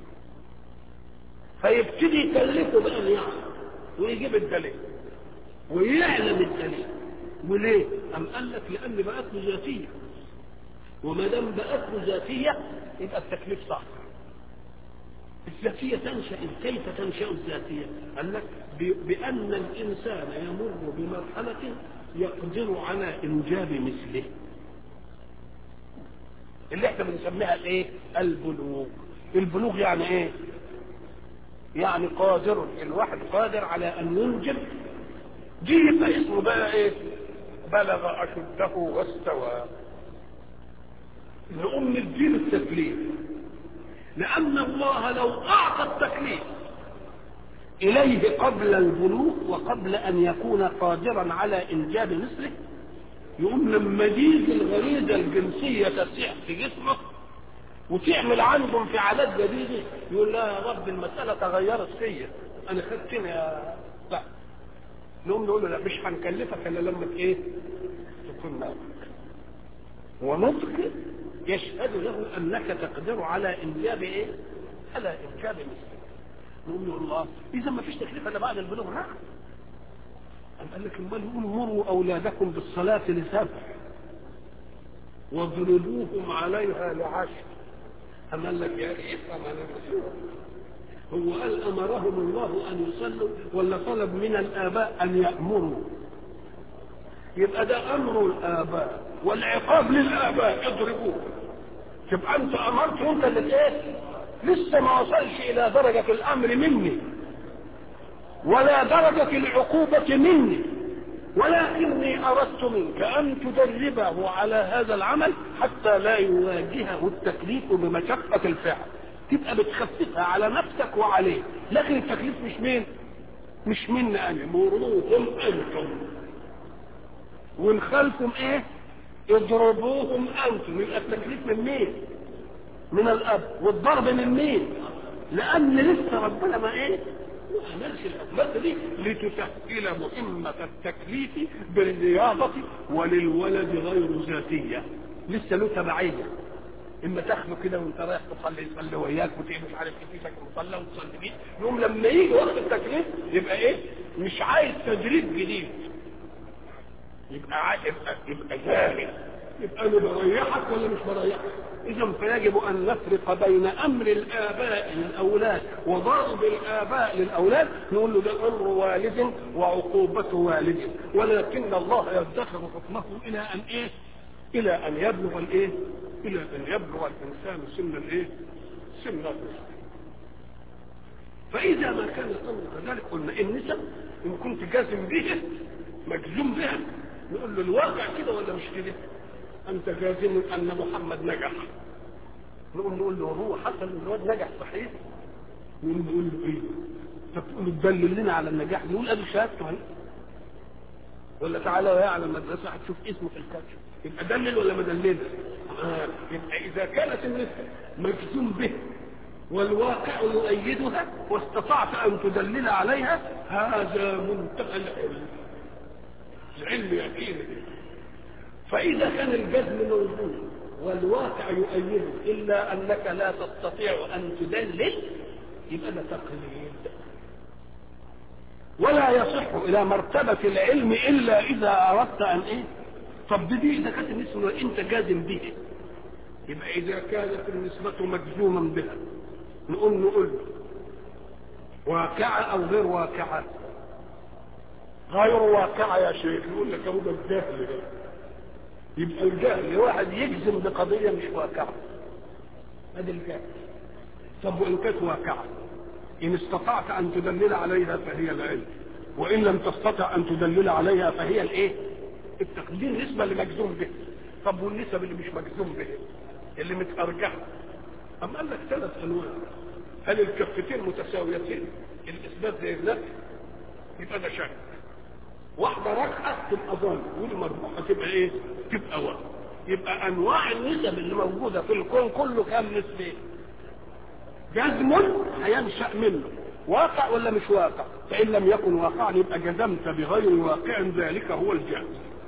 فيبتدي يكلفه بان يعرف ويجيب الدليل ويعلم الدليل وليه؟ أم قال لك لأن بقت له ذاتية وما دام بقت له ذاتية يبقى التكليف صح الذاتية تنشأ كيف تنشأ الذاتية؟ قال لك بأن الإنسان يمر بمرحلة يقدر على إنجاب مثله اللي احنا بنسميها الايه؟ البلوغ البلوغ يعني ايه؟ يعني قادر الواحد قادر على ان ينجب دي يبقى اسمه بقى ايه بلغ اشده واستوى نقوم نديله التكليف لان الله لو اعطى التكليف اليه قبل البلوغ وقبل ان يكون قادرا على انجاب مثله يقوم لما تيجي الغريزه الجنسيه تسيح في جسمه وتعمل عنده انفعالات جديده يقول لا يا رب المساله تغيرت فيا انا خدتني يا لا نقوم نقول له لا مش هنكلفك الا لما ايه تكون ناضج ونطق يشهد له انك تقدر على انجاب ايه على انجاب مثله نقول له الله اذا ما فيش تكليف الا بعد البلوغ نعم أم قال لك امال يقول مروا اولادكم بالصلاه لسبع واضربوهم عليها لعشر أم قال لك يا اخي افهم انا الرسول هو قال امرهم الله ان يصلوا ولا طلب من الاباء ان يامروا يبقى ده امر الاباء والعقاب للاباء اضربوه تبقى انت امرت وانت اللي ايه لسه ما وصلش الى درجه الامر مني ولا درجه العقوبه مني ولكني اردت منك ان تدربه على هذا العمل حتى لا يواجهه التكليف بمشقه الفعل تبقى بتخففها على نفسك وعليه لكن التكليف مش مين مش منا انا مروهم انتم ونخالفهم ايه اضربوهم انتم يبقى التكليف من مين من الاب والضرب من مين لان لسه ربنا ما ايه ما عملش الاسباب دي لتسهل مهمه التكليف بالرياضه وللولد غير ذاتيه لسه له تبعيه اما تاخده كده وانت رايح تصلي يصلي وياك وتيجي مش عارف كيفك المصلى وتصلي بيه يوم لما يجي وقت التكليف يبقى ايه مش عايز تدريب جديد يبقى عايز يبقى يبقى جاهل يبقى انا بريحك ولا مش بريحك اذا فيجب ان نفرق بين امر الاباء للاولاد وضرب الاباء للاولاد نقول له ده امر والد وعقوبه والد ولكن الله يدخر حكمه الى ان ايه الى ان يبلغ الايه الى ان يبلغ الانسان سن الايه سن الرشد فاذا ما كان الامر كذلك قلنا النسب ان كنت جازم به مجزوم بها نقول له الواقع كده ولا مش كده انت جازم ان محمد نجح نقول نقول له هو حصل ان الواد نجح صحيح نقول نقول له ايه طب تقول له تدلل لنا على النجاح نقول ادي شهادته اهي ولا تعالى ويا على المدرسه هتشوف اسمه في الكاتش يبقى دلل ولا ما دللش آه. يبقى اذا كانت النسبه مجزوم به والواقع يؤيدها واستطعت ان تدلل عليها هذا منتهى العلم العلم يقين فاذا كان الجزم موجود والواقع يؤيده الا انك لا تستطيع ان تدلل يبقى ده تقليد ولا يصح الى مرتبه العلم الا اذا اردت ان ايه طب دي اذا كانت النسبه انت جازم به يبقى اذا كانت النسبه مجزوما بها نقول نقول واقعه او غير واقعه غير واقعه يا شيخ يقول لك هو ده الجهل ده يبقى الجهل واحد يجزم بقضيه مش واقعه هذا الجهل طب وان كانت واقعه ان استطعت ان تدلل عليها فهي العلم وان لم تستطع ان تدلل عليها فهي الايه التقدير النسبه اللي مجزوم به طب والنسب اللي مش مجزوم به اللي متارجحه أم قال لك ثلاث انواع هل الكفتين متساويتين الاثبات زي النفي يبقى ده شك واحده راجحه تبقى ظن والمربوحه تبقى ايه تبقى وهم يبقى انواع النسب اللي موجوده في الكون كله كام نسبه جزم هينشا منه واقع ولا مش واقع فان لم يكن واقعا يبقى جزمت بغير واقع ذلك هو الجهل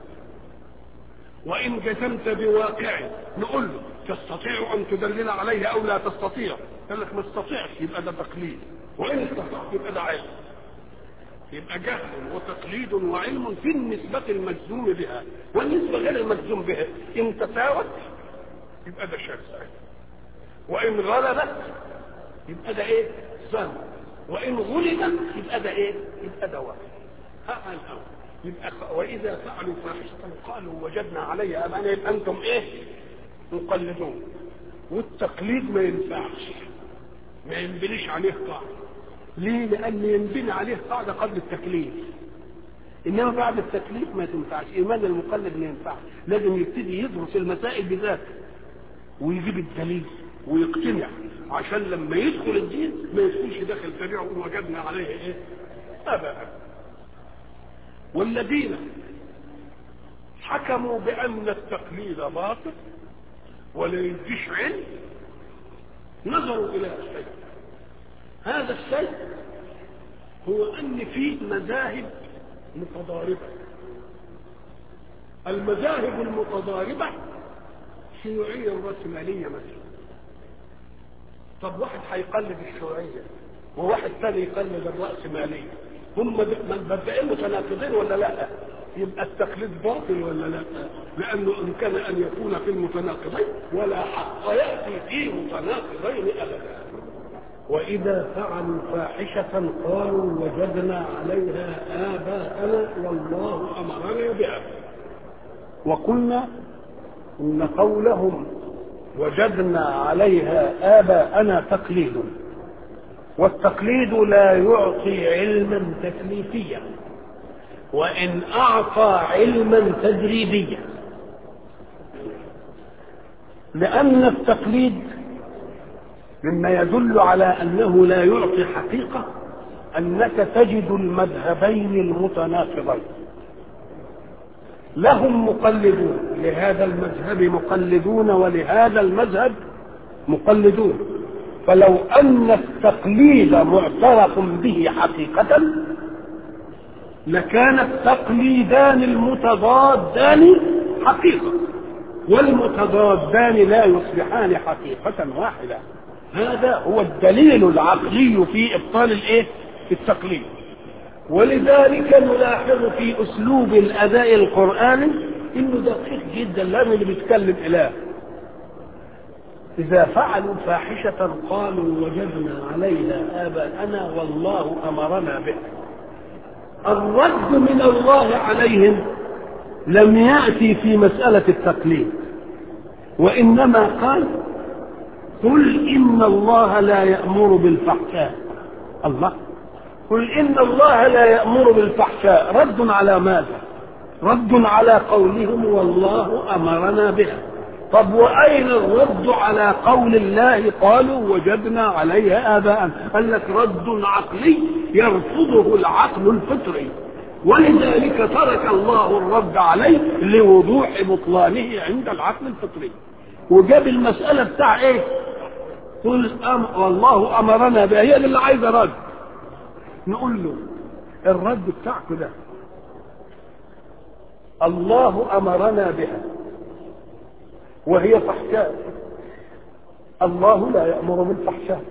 وان جزمت بواقع نقول له تستطيع ان تدلل عليه او لا تستطيع قال لك ما استطيعش يبقى ده تقليد وان استطعت يبقى ده علم يبقى جهل وتقليد وعلم في النسبة المجزوم بها والنسبة غير المجزوم بها إن تساوت يبقى ده شك وإن غلبت يبقى ده إيه؟ ظن وإن غلبت يبقى ده إيه؟ يبقى ده وهم ها الأول يبقى وإذا فعلوا فاحشة قالوا وجدنا عليها أبانا يبقى أنتم إيه؟ مقلدون والتقليد ما ينفعش ما ينبنيش عليه قاعدة ليه؟ لأن ينبني عليه قاعدة قبل التكليف إنما بعد التكليف ما تنفعش إيمان المقلد ما ينفعش لازم يبتدي يدرس المسائل بذاته ويجيب الدليل ويقتنع عشان لما يدخل الدين ما يدخلش داخل سريع ويقول وجدنا عليه ايه؟ أبدا والذين حكموا بأن التقليد باطل ولا يديش علم نظروا إلى الشيء هذا الشيء هو أن فيه مذاهب متضاربة المذاهب المتضاربة شيوعية ورأسمالية مثلا طب واحد هيقلد الشيوعية وواحد ثاني يقلد الرأسمالية هم مبدئين متناقضين ولا لا يبقى التقليد باطل ولا لا لانه ان كان ان يكون في المتناقضين ولا حق ياتي في متناقضين ابدا واذا فعلوا فاحشه قالوا وجدنا عليها اباءنا والله امرنا بها وقلنا ان قولهم وجدنا عليها اباءنا تقليد والتقليد لا يعطي علما تكليفيا وان اعطى علما تدريبيا لان التقليد مما يدل على انه لا يعطي حقيقه انك تجد المذهبين المتناقضين لهم مقلدون لهذا المذهب مقلدون ولهذا المذهب مقلدون فلو ان التقليد معترف به حقيقه لكان التقليدان المتضادان حقيقه والمتضادان لا يصبحان حقيقه واحده هذا هو الدليل العقلي في ابطال الايه في التقليد ولذلك نلاحظ في اسلوب الاداء القراني انه دقيق جدا لان اللي بيتكلم اله اذا فعلوا فاحشه قالوا وجدنا عليها اباءنا والله امرنا به الرد من الله عليهم لم ياتي في مساله التقليد وانما قال قل ان الله لا يامر بالفحشاء الله قل ان الله لا يامر بالفحشاء رد على ماذا رد على قولهم والله امرنا بها طب واين الرد على قول الله قالوا وجدنا عليها اباءنا قال لك رد عقلي يرفضه العقل الفطري ولذلك ترك الله الرد عليه لوضوح بطلانه عند العقل الفطري وجاب المسألة بتاع ايه قل أم والله امرنا بها هي اللي عايزه رد نقول له الرد بتاعك ده الله امرنا بها وهي فحشاء الله لا يامر بالفحشاء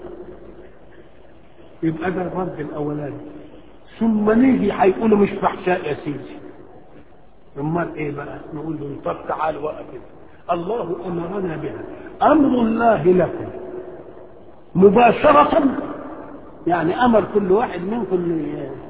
يبقى ده الرد الاولاني ثم نيجي هيقولوا مش فحشاء يا سيدي امال ايه بقى نقول له طب تعال وقف الله امرنا بها امر الله لكم مباشرة يعني امر كل واحد منكم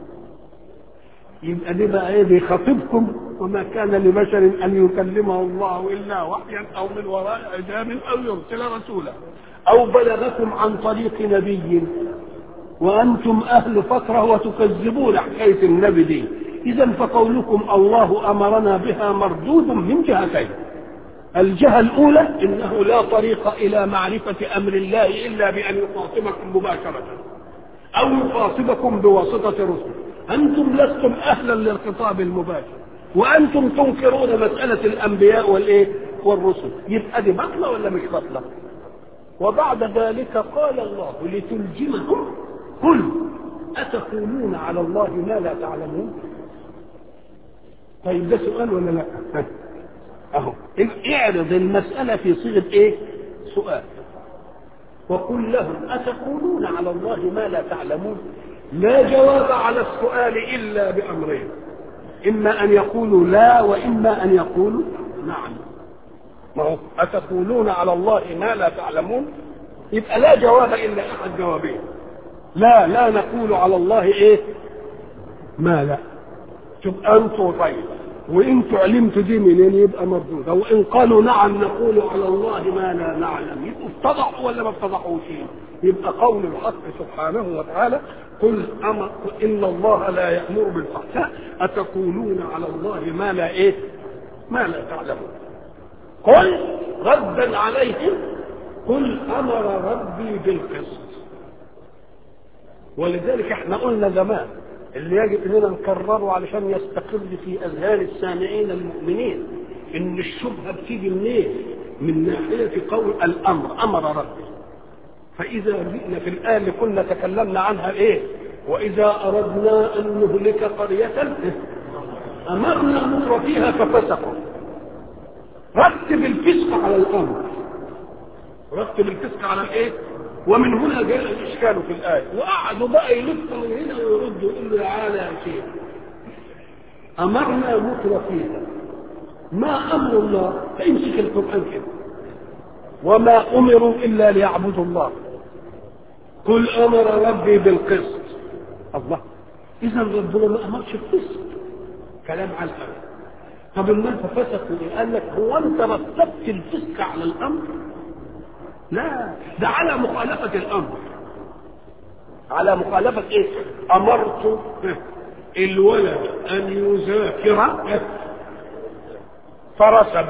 يبقى دي بقى ايه بيخاطبكم وما كان لبشر ان يكلمه الله الا وحيا او من وراء حجاب او يرسل رسولا او بلغكم عن طريق نبي وانتم اهل فتره وتكذبون حكايه النبي دي اذا فقولكم الله امرنا بها مردود من جهتين الجهه الاولى انه لا طريق الى معرفه امر الله الا بان يخاطبكم مباشره او يخاطبكم بواسطه رسل انتم لستم اهلا للخطاب المباشر وانتم تنكرون مساله الانبياء والايه والرسل يبقى دي بطله ولا مش بطله وبعد ذلك قال الله لتلجمهم قل اتقولون على الله ما لا تعلمون طيب ده سؤال ولا لا اهو اعرض المساله في صيغه ايه سؤال وقل لهم اتقولون على الله ما لا تعلمون لا جواب على السؤال الا بامرين اما ان يقولوا لا واما ان يقولوا نعم ما هو اتقولون على الله ما لا تعلمون يبقى لا جواب الا احد جوابين لا لا نقول على الله ايه ما لا تبقى انتوا طيب وانتوا علمتوا دي منين يبقى مردود او ان قالوا نعم نقول على الله ما لا نعلم يبقوا افتضحوا ولا ما افتضحوش يبقى قول الحق سبحانه وتعالى قل أمر ان الله لا يامر بالفحشاء اتقولون على الله ما لا ايه ما لا تعلمون قل ردا عليهم قل امر ربي بالقسط ولذلك احنا قلنا زمان اللي يجب اننا نكرره علشان يستقر في اذهان السامعين المؤمنين ان الشبهه بتيجي منين؟ من ناحيه قول الامر امر ربي فاذا جئنا في الايه اللي كنا تكلمنا عنها ايه؟ واذا اردنا ان نهلك قريه امرنا مر فيها ففسقوا رتب الفسق على الامر رتب الفسق على الايه؟ ومن هنا جاء الاشكال في الايه وقعدوا بقى يلفوا من هنا ويردوا يقولوا تعالى يا شيخ امرنا مترفيها ما امر الله فامسك القران كده وما امروا الا ليعبدوا الله قل امر ربي بالقسط الله اذا ربنا ما امرش بالقسط كلام على الامر طب الناس فسقوا ايه؟ قال لك هو انت رتبت الفسق على الامر؟ لا ده على مخالفة الامر على مخالفة ايه؟ امرت الولد ان يذاكر فرسب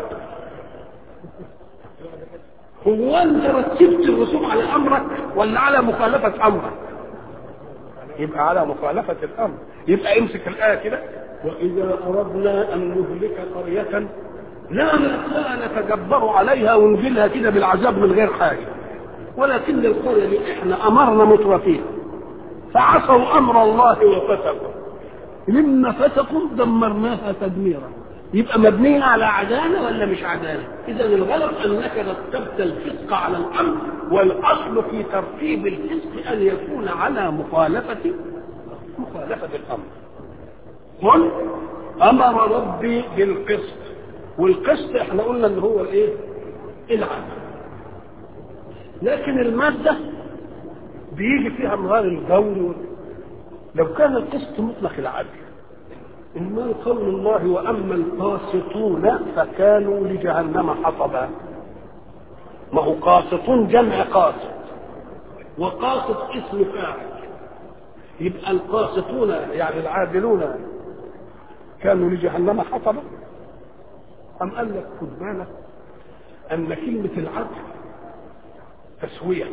هو انت رتبت الرسوم على امرك ولا على مخالفة امرك؟ يبقى على مخالفة الامر يبقى امسك الايه كده واذا اردنا ان نهلك قرية لا لا نتجبر عليها ونجيلها كده بالعذاب من غير حاجه ولكن القريه دي احنا امرنا مترفين فعصوا امر الله وفسقوا لما فسقوا دمرناها تدميرا يبقى مبنيه على عداله ولا مش عداله؟ اذا الغلط انك رتبت الفسق على الامر والاصل في ترتيب الفسق ان يكون على مخالفه مخالفه الامر. قل امر ربي بالقسط والقسط احنا قلنا ان هو الايه؟ العدل. لكن الماده بيجي فيها امرار الجور لو كان القسط مطلق العدل إنما قول الله وأما القاسطون فكانوا لجهنم حطبا ما هو قاسطون جمع قاسط وقاسط اسم فاعل يبقى القاسطون يعني العادلون كانوا لجهنم حطبا أم قال لك خد بالك أن كلمة العدل تسوية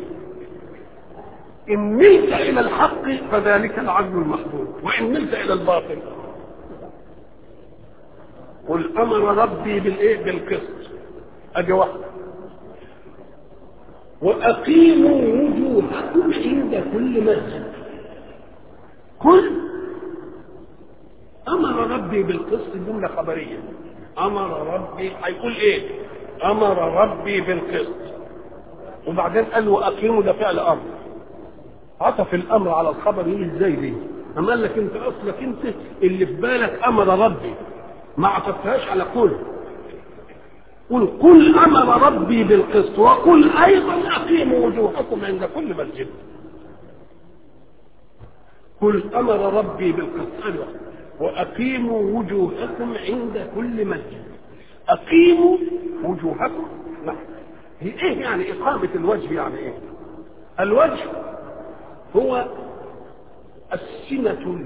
إن ملت إلى الحق فذلك العدل المحبوب وإن ملت إلى الباطل قل امر ربي بالايه بالقسط ادي واحده واقيموا وجوهكم عند كل مسجد قل امر ربي بالقسط جمله خبريه امر ربي هيقول ايه امر ربي بالقسط وبعدين قال واقيموا ده فعل امر عطف الامر على الخبر يجي ازاي دي اما قال لك انت اصلك انت اللي في بالك امر ربي ما عطفتهاش على قل قل قل امر ربي بالقسط وقل ايضا اقيموا وجوهكم عند كل مسجد قل امر ربي بالقسط أيوة. واقيموا وجوهكم عند كل مسجد اقيموا وجوهكم لا هي ايه يعني اقامه الوجه يعني ايه الوجه هو السمه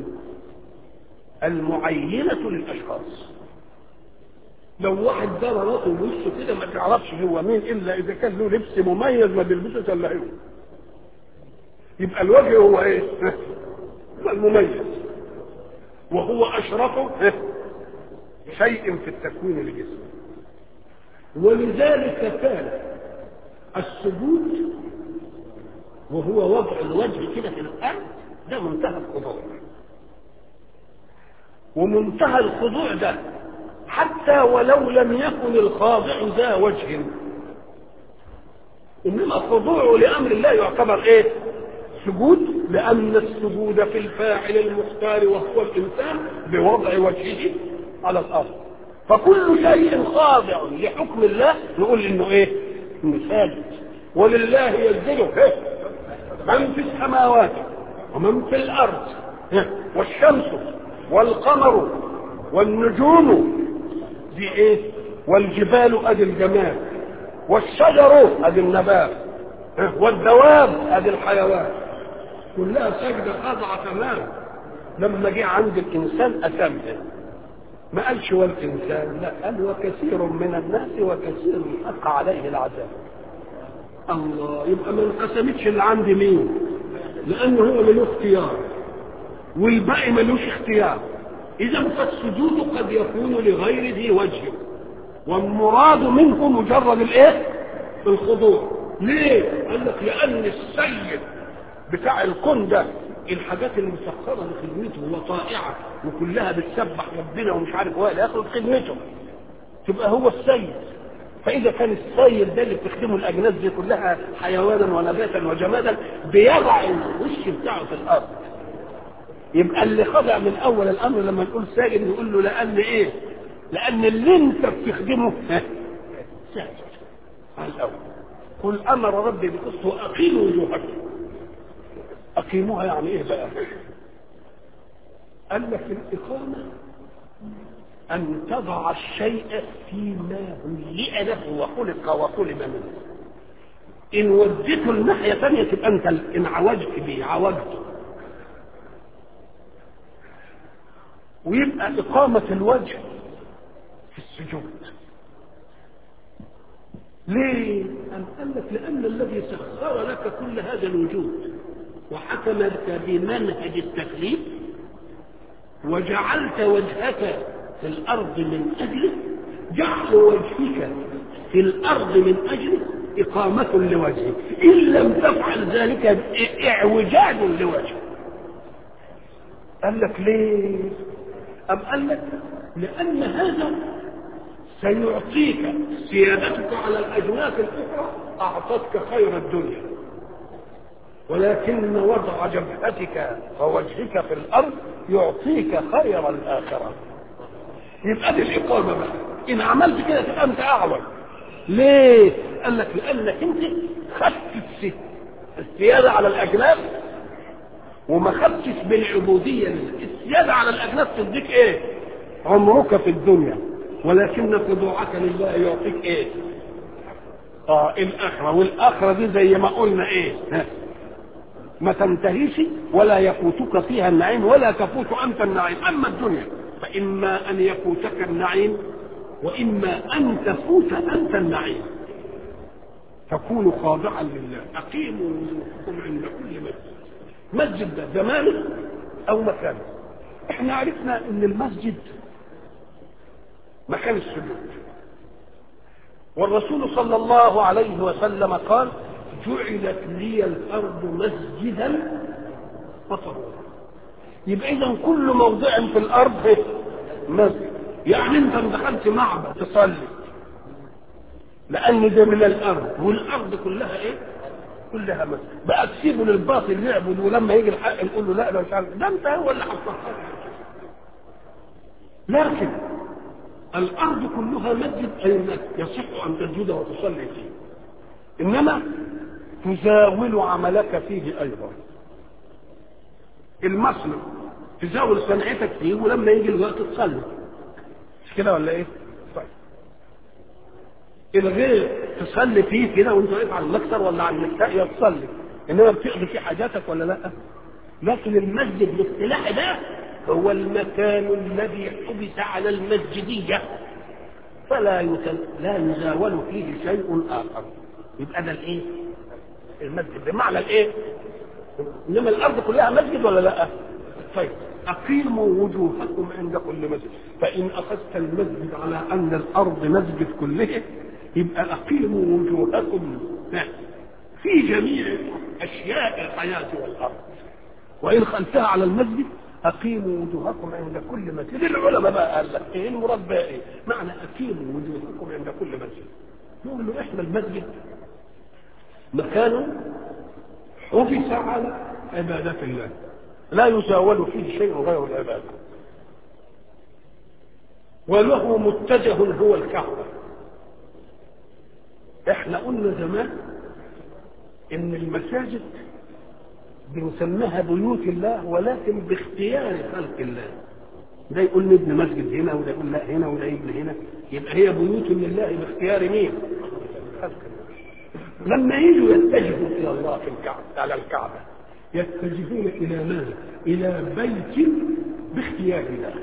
المعينه للاشخاص لو واحد دار راسه ووشه كده ما تعرفش هو مين الا اذا كان له لبس مميز ما بيلبسه الا هو يبقى الوجه هو ايه؟ هو المميز وهو اشرف شيء في التكوين الجسم ولذلك كان السجود وهو وضع الوجه كده في الارض ده منتهى الخضوع ومنتهى الخضوع ده حتى ولو لم يكن الخاضع ذا وجه انما خضوعه لامر الله يعتبر ايه سجود لان السجود في الفاعل المختار وهو الانسان بوضع وجهه على الارض فكل شيء خاضع لحكم الله نقول انه ايه انه ساجد ولله يسجده إيه؟ من في السماوات ومن في الارض إيه؟ والشمس والقمر والنجوم دي ايه والجبال ادي الجمال والشجر ادي النبات والدواب ادي الحيوان كلها سجدة خاضعة تمام لما جه عند الانسان اتمها ما قالش والانسان لا قال وكثير من الناس وكثير حق عليه العذاب الله يبقى ما انقسمتش اللي عند مين لانه هو له اختيار والباقي ملوش اختيار اذا فالسجود قد يكون لغير ذي وجه والمراد منه مجرد الايه الخضوع ليه قال لك لان السيد بتاع الكون ده الحاجات المسخره لخدمته وطائعه وكلها بتسبح ربنا ومش عارف هو الى اخره خدمته تبقى هو السيد فاذا كان الصيد ده اللي بتخدمه الاجناس دي كلها حيوانا ونباتا وجمادا بيضع الوش بتاعه في الارض يبقى اللي خضع من اول الامر لما نقول ساجد نقول له لان ايه لان اللي انت بتخدمه ساجد على الاول قل امر ربي بقسط واقيموا وجوهكم اقيموها يعني ايه بقى قال لك الاقامه ان تضع الشيء فيما هيئ له وخلق وطلب منه ان وديته الناحيه ثانيه تبقى انت انعوجت بيه عوجته ويبقى إقامة الوجه في السجود ليه؟ أم قال لك لأن الذي سخر لك كل هذا الوجود وحكم لك بمنهج التكليف وجعلت وجهك في الأرض من أجله جعل وجهك في الأرض من أجله إقامة لوجهك إن لم تفعل ذلك إعوجاج لوجهك قال لك ليه؟ أم قال لك لأن هذا سيعطيك سيادتك على الأجناس الأخرى أعطتك خير الدنيا ولكن وضع جبهتك ووجهك في الأرض يعطيك خير الآخرة يبقى دي الإقامة بقى إن عملت كده تبقى أنت أعور ليه؟ قال لك لأنك أنت خدت السيادة على الأجناس وما خدتش بالعبودية السيادة على الأجناس تديك إيه؟ عمرك في الدنيا ولكن خضوعك لله يعطيك إيه؟ آه الآخرة والآخرة دي زي ما قلنا إيه؟ ها. ما تنتهيش ولا يفوتك فيها النعيم ولا تفوت أنت النعيم أما الدنيا فإما أن يفوتك النعيم وإما أن تفوت أنت النعيم تكون خاضعا لله أقيموا وجوهكم عند كل مسجد مسجد ده زمانه او مكانه احنا عرفنا ان المسجد مكان السجود والرسول صلى الله عليه وسلم قال جعلت لي الارض مسجدا وطهورا يبقى اذا كل موضع في الارض مسجد يعني انت دخلت معبد تصلي لان ده من الارض والارض كلها ايه كلها مسجد بقى تسيبه للباطل يعبد ولما يجي الحق نقول له لا ده مش عارف ده انت هو اللي حصلها لكن الارض كلها مسجد اي يصح ان تسجد وتصلي فيه انما تزاول عملك فيه ايضا المصنع تزاول صنعتك فيه ولما يجي الوقت تصلي مش كده ولا ايه؟ طيب الغير تصلي فيه كده وانت واقف على المكسر ولا على المكتاية تصلي انما بتقضي فيه حاجاتك ولا لا لكن المسجد الاصطلاحي ده هو المكان الذي حبس على المسجدية فلا يتل... لا يزاول فيه شيء اخر يبقى ده الايه المسجد بمعنى الايه انما الارض كلها مسجد ولا لا طيب اقيموا وجوهكم عند كل مسجد فان اخذت المسجد على ان الارض مسجد كله يبقى اقيموا وجوهكم في جميع اشياء الحياه والارض وان خلتها على المسجد اقيموا وجوهكم عند كل مسجد العلماء بقى قال لك ايه المراد بقى ايه معنى اقيموا وجوهكم عند كل مسجد نقول له احنا المسجد مكان حبس على عبادة الله لا يزاول فيه شيء غير العبادة وله متجه هو الكعبة احنا قلنا زمان ان المساجد بنسميها بيوت الله ولكن باختيار خلق الله ده يقول نبني مسجد هنا وده يقول لا هنا وده يبني هنا يبقى هي بيوت لله باختيار مين؟ خلق الله لما يجوا يتجهوا الى الله في الكعبه على الكعبه يتجهون الى ماذا؟ الى بيت باختيار الله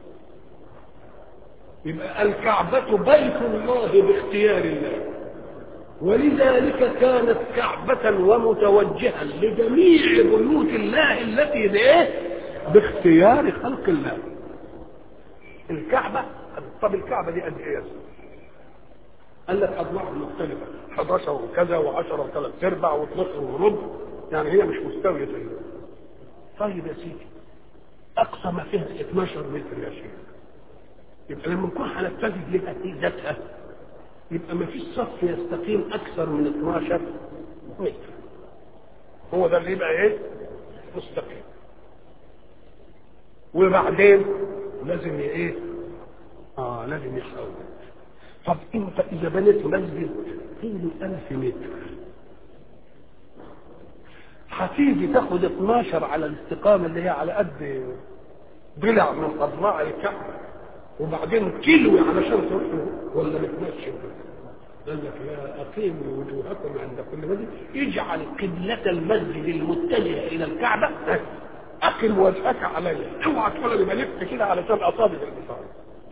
يبقى الكعبة بيت الله باختيار الله ولذلك كانت كعبة ومتوجها لجميع بيوت الله التي بايه؟ باختيار خلق الله الكعبة طب الكعبة دي قد ايه؟ قال لك اضلاع مختلفة 11 وكذا و10 وثلاث ارباع و12 وربع يعني هي مش مستوية زي طيب يا سيدي اقصى ما فيها 12 متر يا شيخ يبقى لما نكون هنتجه لها في ذاتها يبقى ما فيش صف يستقيم اكثر من 12 متر هو ده اللي يبقى ايه مستقيم وبعدين لازم ايه اه لازم يحول طب انت اذا بنيت مسجد طوله 1000 متر هتيجي تاخد 12 على الاستقامه اللي هي على قد ضلع من اضلاع الكعبه وبعدين كيلو علشان تروح ولا بتمشي قال لك لا اقيموا وجوهكم عند كل مسجد اجعل قبلة المسجد المتجهة الى الكعبة اقم وجهك عليها اوعى تقول انا بلف كده علشان اصابع البصار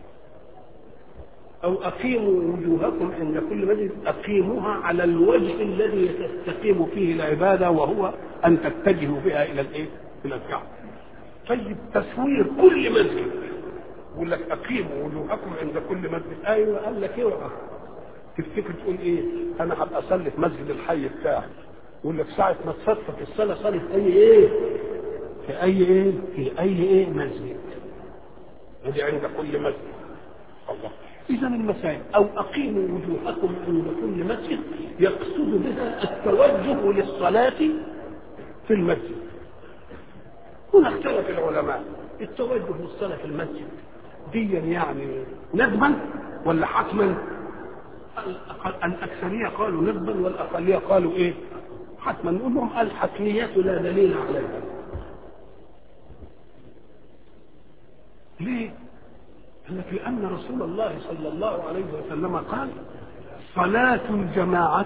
او اقيموا وجوهكم عند كل مسجد اقيموها على الوجه الذي تستقيم فيه العباده وهو ان تتجهوا بها الى الايه؟ الى الكعبه. طيب تصوير كل مسجد يقول لك اقيموا وجوهكم عند كل مسجد ايوه قال لك اوعى تفتكر تقول ايه؟ انا هبقى اصلي في مسجد الحي بتاعي يقول لك ساعه ما تصفى في الصلاه صلي في اي ايه؟ في اي ايه؟ في اي ايه مسجد. ادي عند كل مسجد. الله إذا المساجد أو أقيموا وجوهكم عند كل مسجد يقصد بها التوجه للصلاة في المسجد. هنا اختلف العلماء التوجه للصلاة في المسجد ديا يعني ندبا ولا حتما؟ الأكثرية قالوا ندبا والأقلية قالوا إيه؟ حتما نقول لهم الحتميات لا دليل عليها. ليه؟ قال لك لأن رسول الله صلى الله عليه وسلم قال صلاة الجماعة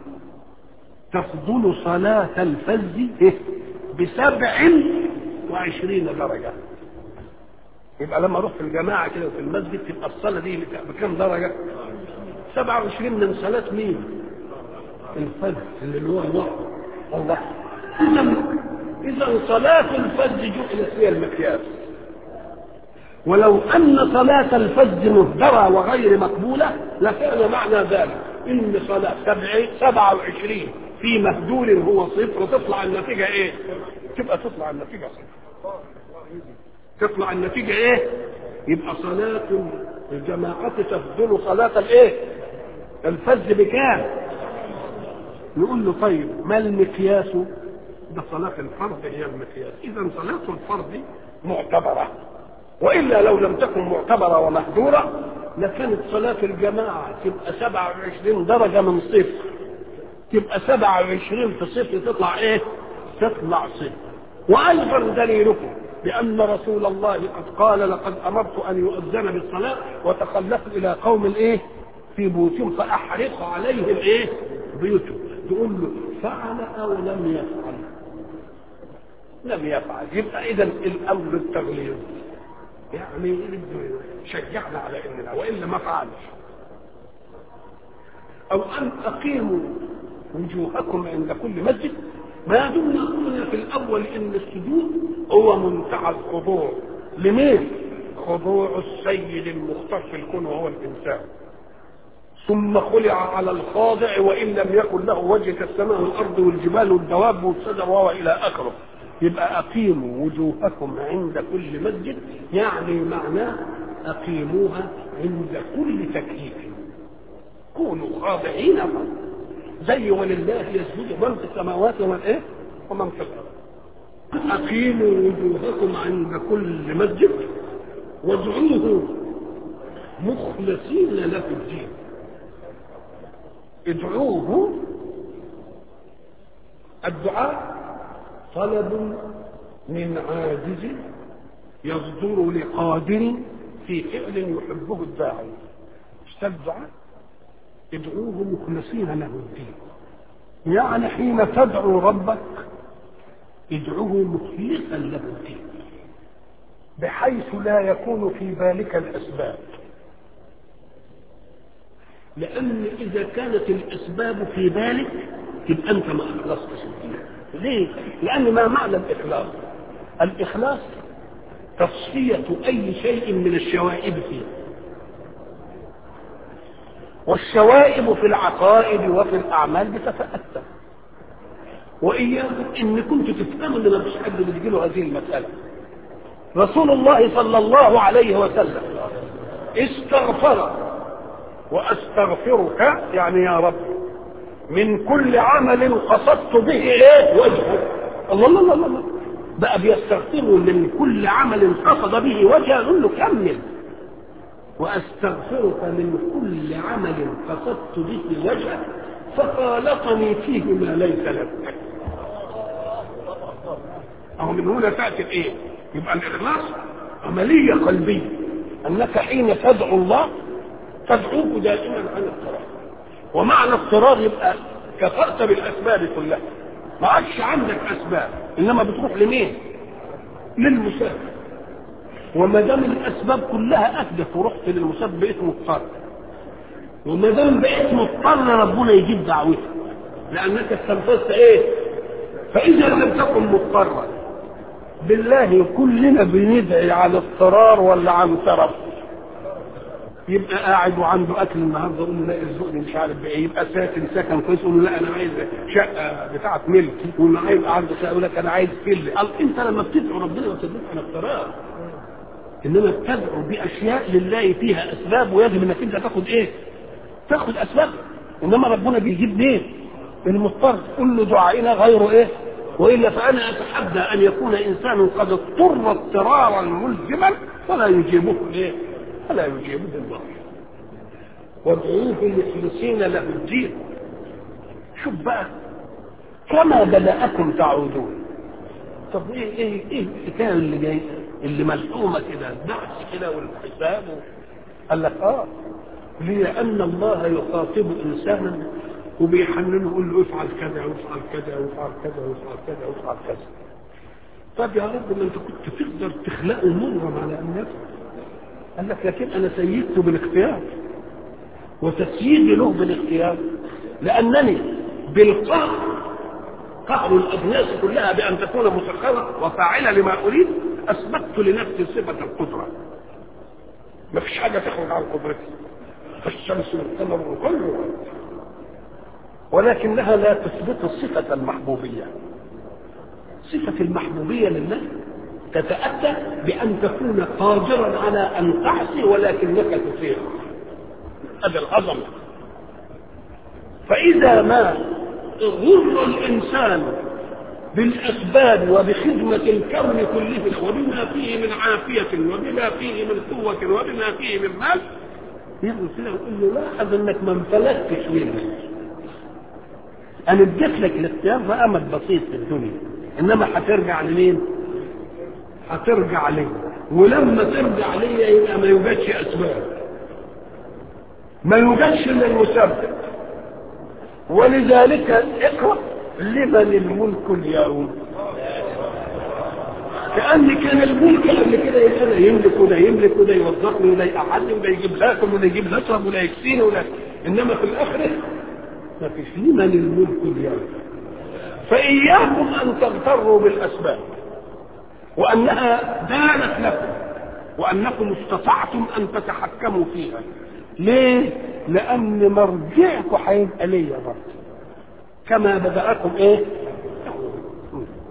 تفضل صلاة الفز بسبع وعشرين درجة يبقى لما اروح في الجماعة كده في المسجد تبقى الصلاة دي بكم درجة؟ 27 من صلاة مين؟ الفجر اللي هو الوقت الله إذا إذا صلاة الفجر جعلت هي المقياس ولو أن صلاة الفجر مهدرة وغير مقبولة لكان معنى ذلك إن صلاة سبعة وعشرين في مهدور هو صفر تطلع النتيجة إيه؟ تبقى تطلع النتيجة صفر تطلع النتيجة إيه؟ يبقى صلاة الجماعة تفضل صلاة الإيه؟ الفجر بكام؟ نقول له طيب ما المقياس؟ ده صلاة الفرض هي المقياس، إذا صلاة الفرض معتبرة والا لو لم تكن معتبره ومهدوره لكانت صلاه الجماعه تبقى 27 درجه من صفر تبقى 27 في صفر تطلع ايه؟ تطلع صفر وايضا دليلكم بان رسول الله قد قال لقد امرت ان يؤذن بالصلاه وتخلفت الى قوم ايه؟ في بيوتهم فاحرق عليهم ايه؟ بيوتهم تقول له فعل او لم يفعل؟ لم يفعل يبقى اذا الامر التغليظ يعني شجعنا على اننا والا ما فعلش او ان اقيموا وجوهكم عند كل مسجد ما دمنا قلنا في الاول ان السجود هو منتهى الخضوع لمين؟ خضوع السيد المختار في الكون وهو الانسان ثم خلع على الخاضع وان لم يكن له وجه كالسماء والارض والجبال والدواب والشجر وهو الى اخره يبقى اقيموا وجوهكم عند كل مسجد يعني معناه اقيموها عند كل تكليف كونوا خاضعين زي ولله يسجد من في السماوات ومن ايه ومن في الارض اقيموا وجوهكم عند كل مسجد وادعوه مخلصين له الدين ادعوه الدعاء طلب من عاجز يصدر لقادر في فعل يحبه الداعي اشتد الدعاء ادعوه مخلصين له الدين يعني حين تدعو ربك ادعوه مخلصا له الدين بحيث لا يكون في بالك الاسباب لان اذا كانت الاسباب في بالك يبقى انت ما اخلصتش الدين ليه؟ لأن ما معنى الإخلاص؟ الإخلاص تصفية أي شيء من الشوائب فيه. والشوائب في العقائد وفي الأعمال بتتأثر. وإياكم إن كنت تفهموا إن ما فيش حد بيجي له هذه المسألة. رسول الله صلى الله عليه وسلم استغفر واستغفرك يعني يا رب من كل عمل قصدت به ايه وجهك الله الله الله الله بقى بيستغفروا من كل عمل قصد به وجهه يقول له كمل واستغفرك من كل عمل قصدت به وجهك فخالطني فيه ما ليس لك أو من هنا تأتي الإيه؟ يبقى الإخلاص عملية قلبية أنك حين تدعو الله تدعوه دائما عن اضطرار ومعنى اضطرار يبقى كفرت بالأسباب كلها ما عادش عندك أسباب إنما بتروح لمين؟ للمسبب وما دام الأسباب كلها أهدف ورحت للمسبب بقيت مضطر وما دام بقيت مضطر ربنا يجيب دعوتك لأنك استنفذت إيه؟ فإذا لم تكن مضطرا بالله كلنا بندعي على اضطرار ولا عن ترف يبقى قاعد وعنده اكل النهارده يقول له لا ارزقني مش عارف بايه يبقى ساكن سكن كويس يقول له لا انا عايز شقه بتاعه ملك يقول له عايز عنده شقه يقول لك انا عايز فيل قال انت لما بتدعو ربنا ما بتدعوش عن اضطرار انما بتدعو باشياء لله فيها اسباب ويجب انك انت تاخد ايه؟ تاخد اسباب انما ربنا بيجيب ليه؟ المضطر كل دعائنا غير ايه؟ والا فانا اتحدى ان يكون انسان قد اضطر اضطرارا ملزما فلا يجيبه ايه؟ فلا يجيبه الله وادعوه مخلصين له الدين شوف بقى كما بدأكم تعودون طب ايه ايه ايه الحكايه اللي جاي اللي ملحومه كده البحث كده والحساب قال لك اه لأن الله يخاطب إنسانا وبيحننه يقول له افعل كذا وافعل كذا وافعل كذا وافعل كذا وافعل كذا طب يا رب ما انت كنت تقدر تخلقه مغرم على ان يفعل قال لك لكن انا سيدته بالاختيار وتسييدي له بالاختيار لانني بالقهر قهر الاجناس كلها بان تكون مسخره وفاعله لما اريد اثبتت لنفسي صفه القدره ما فيش حاجه تخرج عن قدرتي فالشمس والقمر وكله ولكنها لا تثبت صفة المحبوبية صفة المحبوبية لله تتأتى بأن تكون قادرا على أن تعصي ولكنك تطيع هذا العظمة فإذا ما غر الإنسان بالأسباب وبخدمة الكون كله وبما فيه من عافية وبما فيه من قوة وبما فيه من مال يقول كده ويقول له لاحظ انك ما انفلتش منه انا اديت لك الاختيار ده امل بسيط في الدنيا انما هترجع لمين؟ هترجع لي ولما ترجع لي يبقى ما يوجدش اسباب ما يوجدش الا المسبب ولذلك اقرا لمن الملك اليوم كأن كان الملك قبل كده يبقى انا يملك وده يملك وده يوظفني وده يقعدني وده يجيب لاكل وده يجيب لاشرب وده يكسيني وده انما في الاخره ما فيش لمن الملك اليوم فإياكم أن تغتروا بالأسباب وأنها دانت لكم وأنكم استطعتم أن تتحكموا فيها ليه؟ لأن مرجعكم هيبقى ليا برضه كما بدأكم إيه؟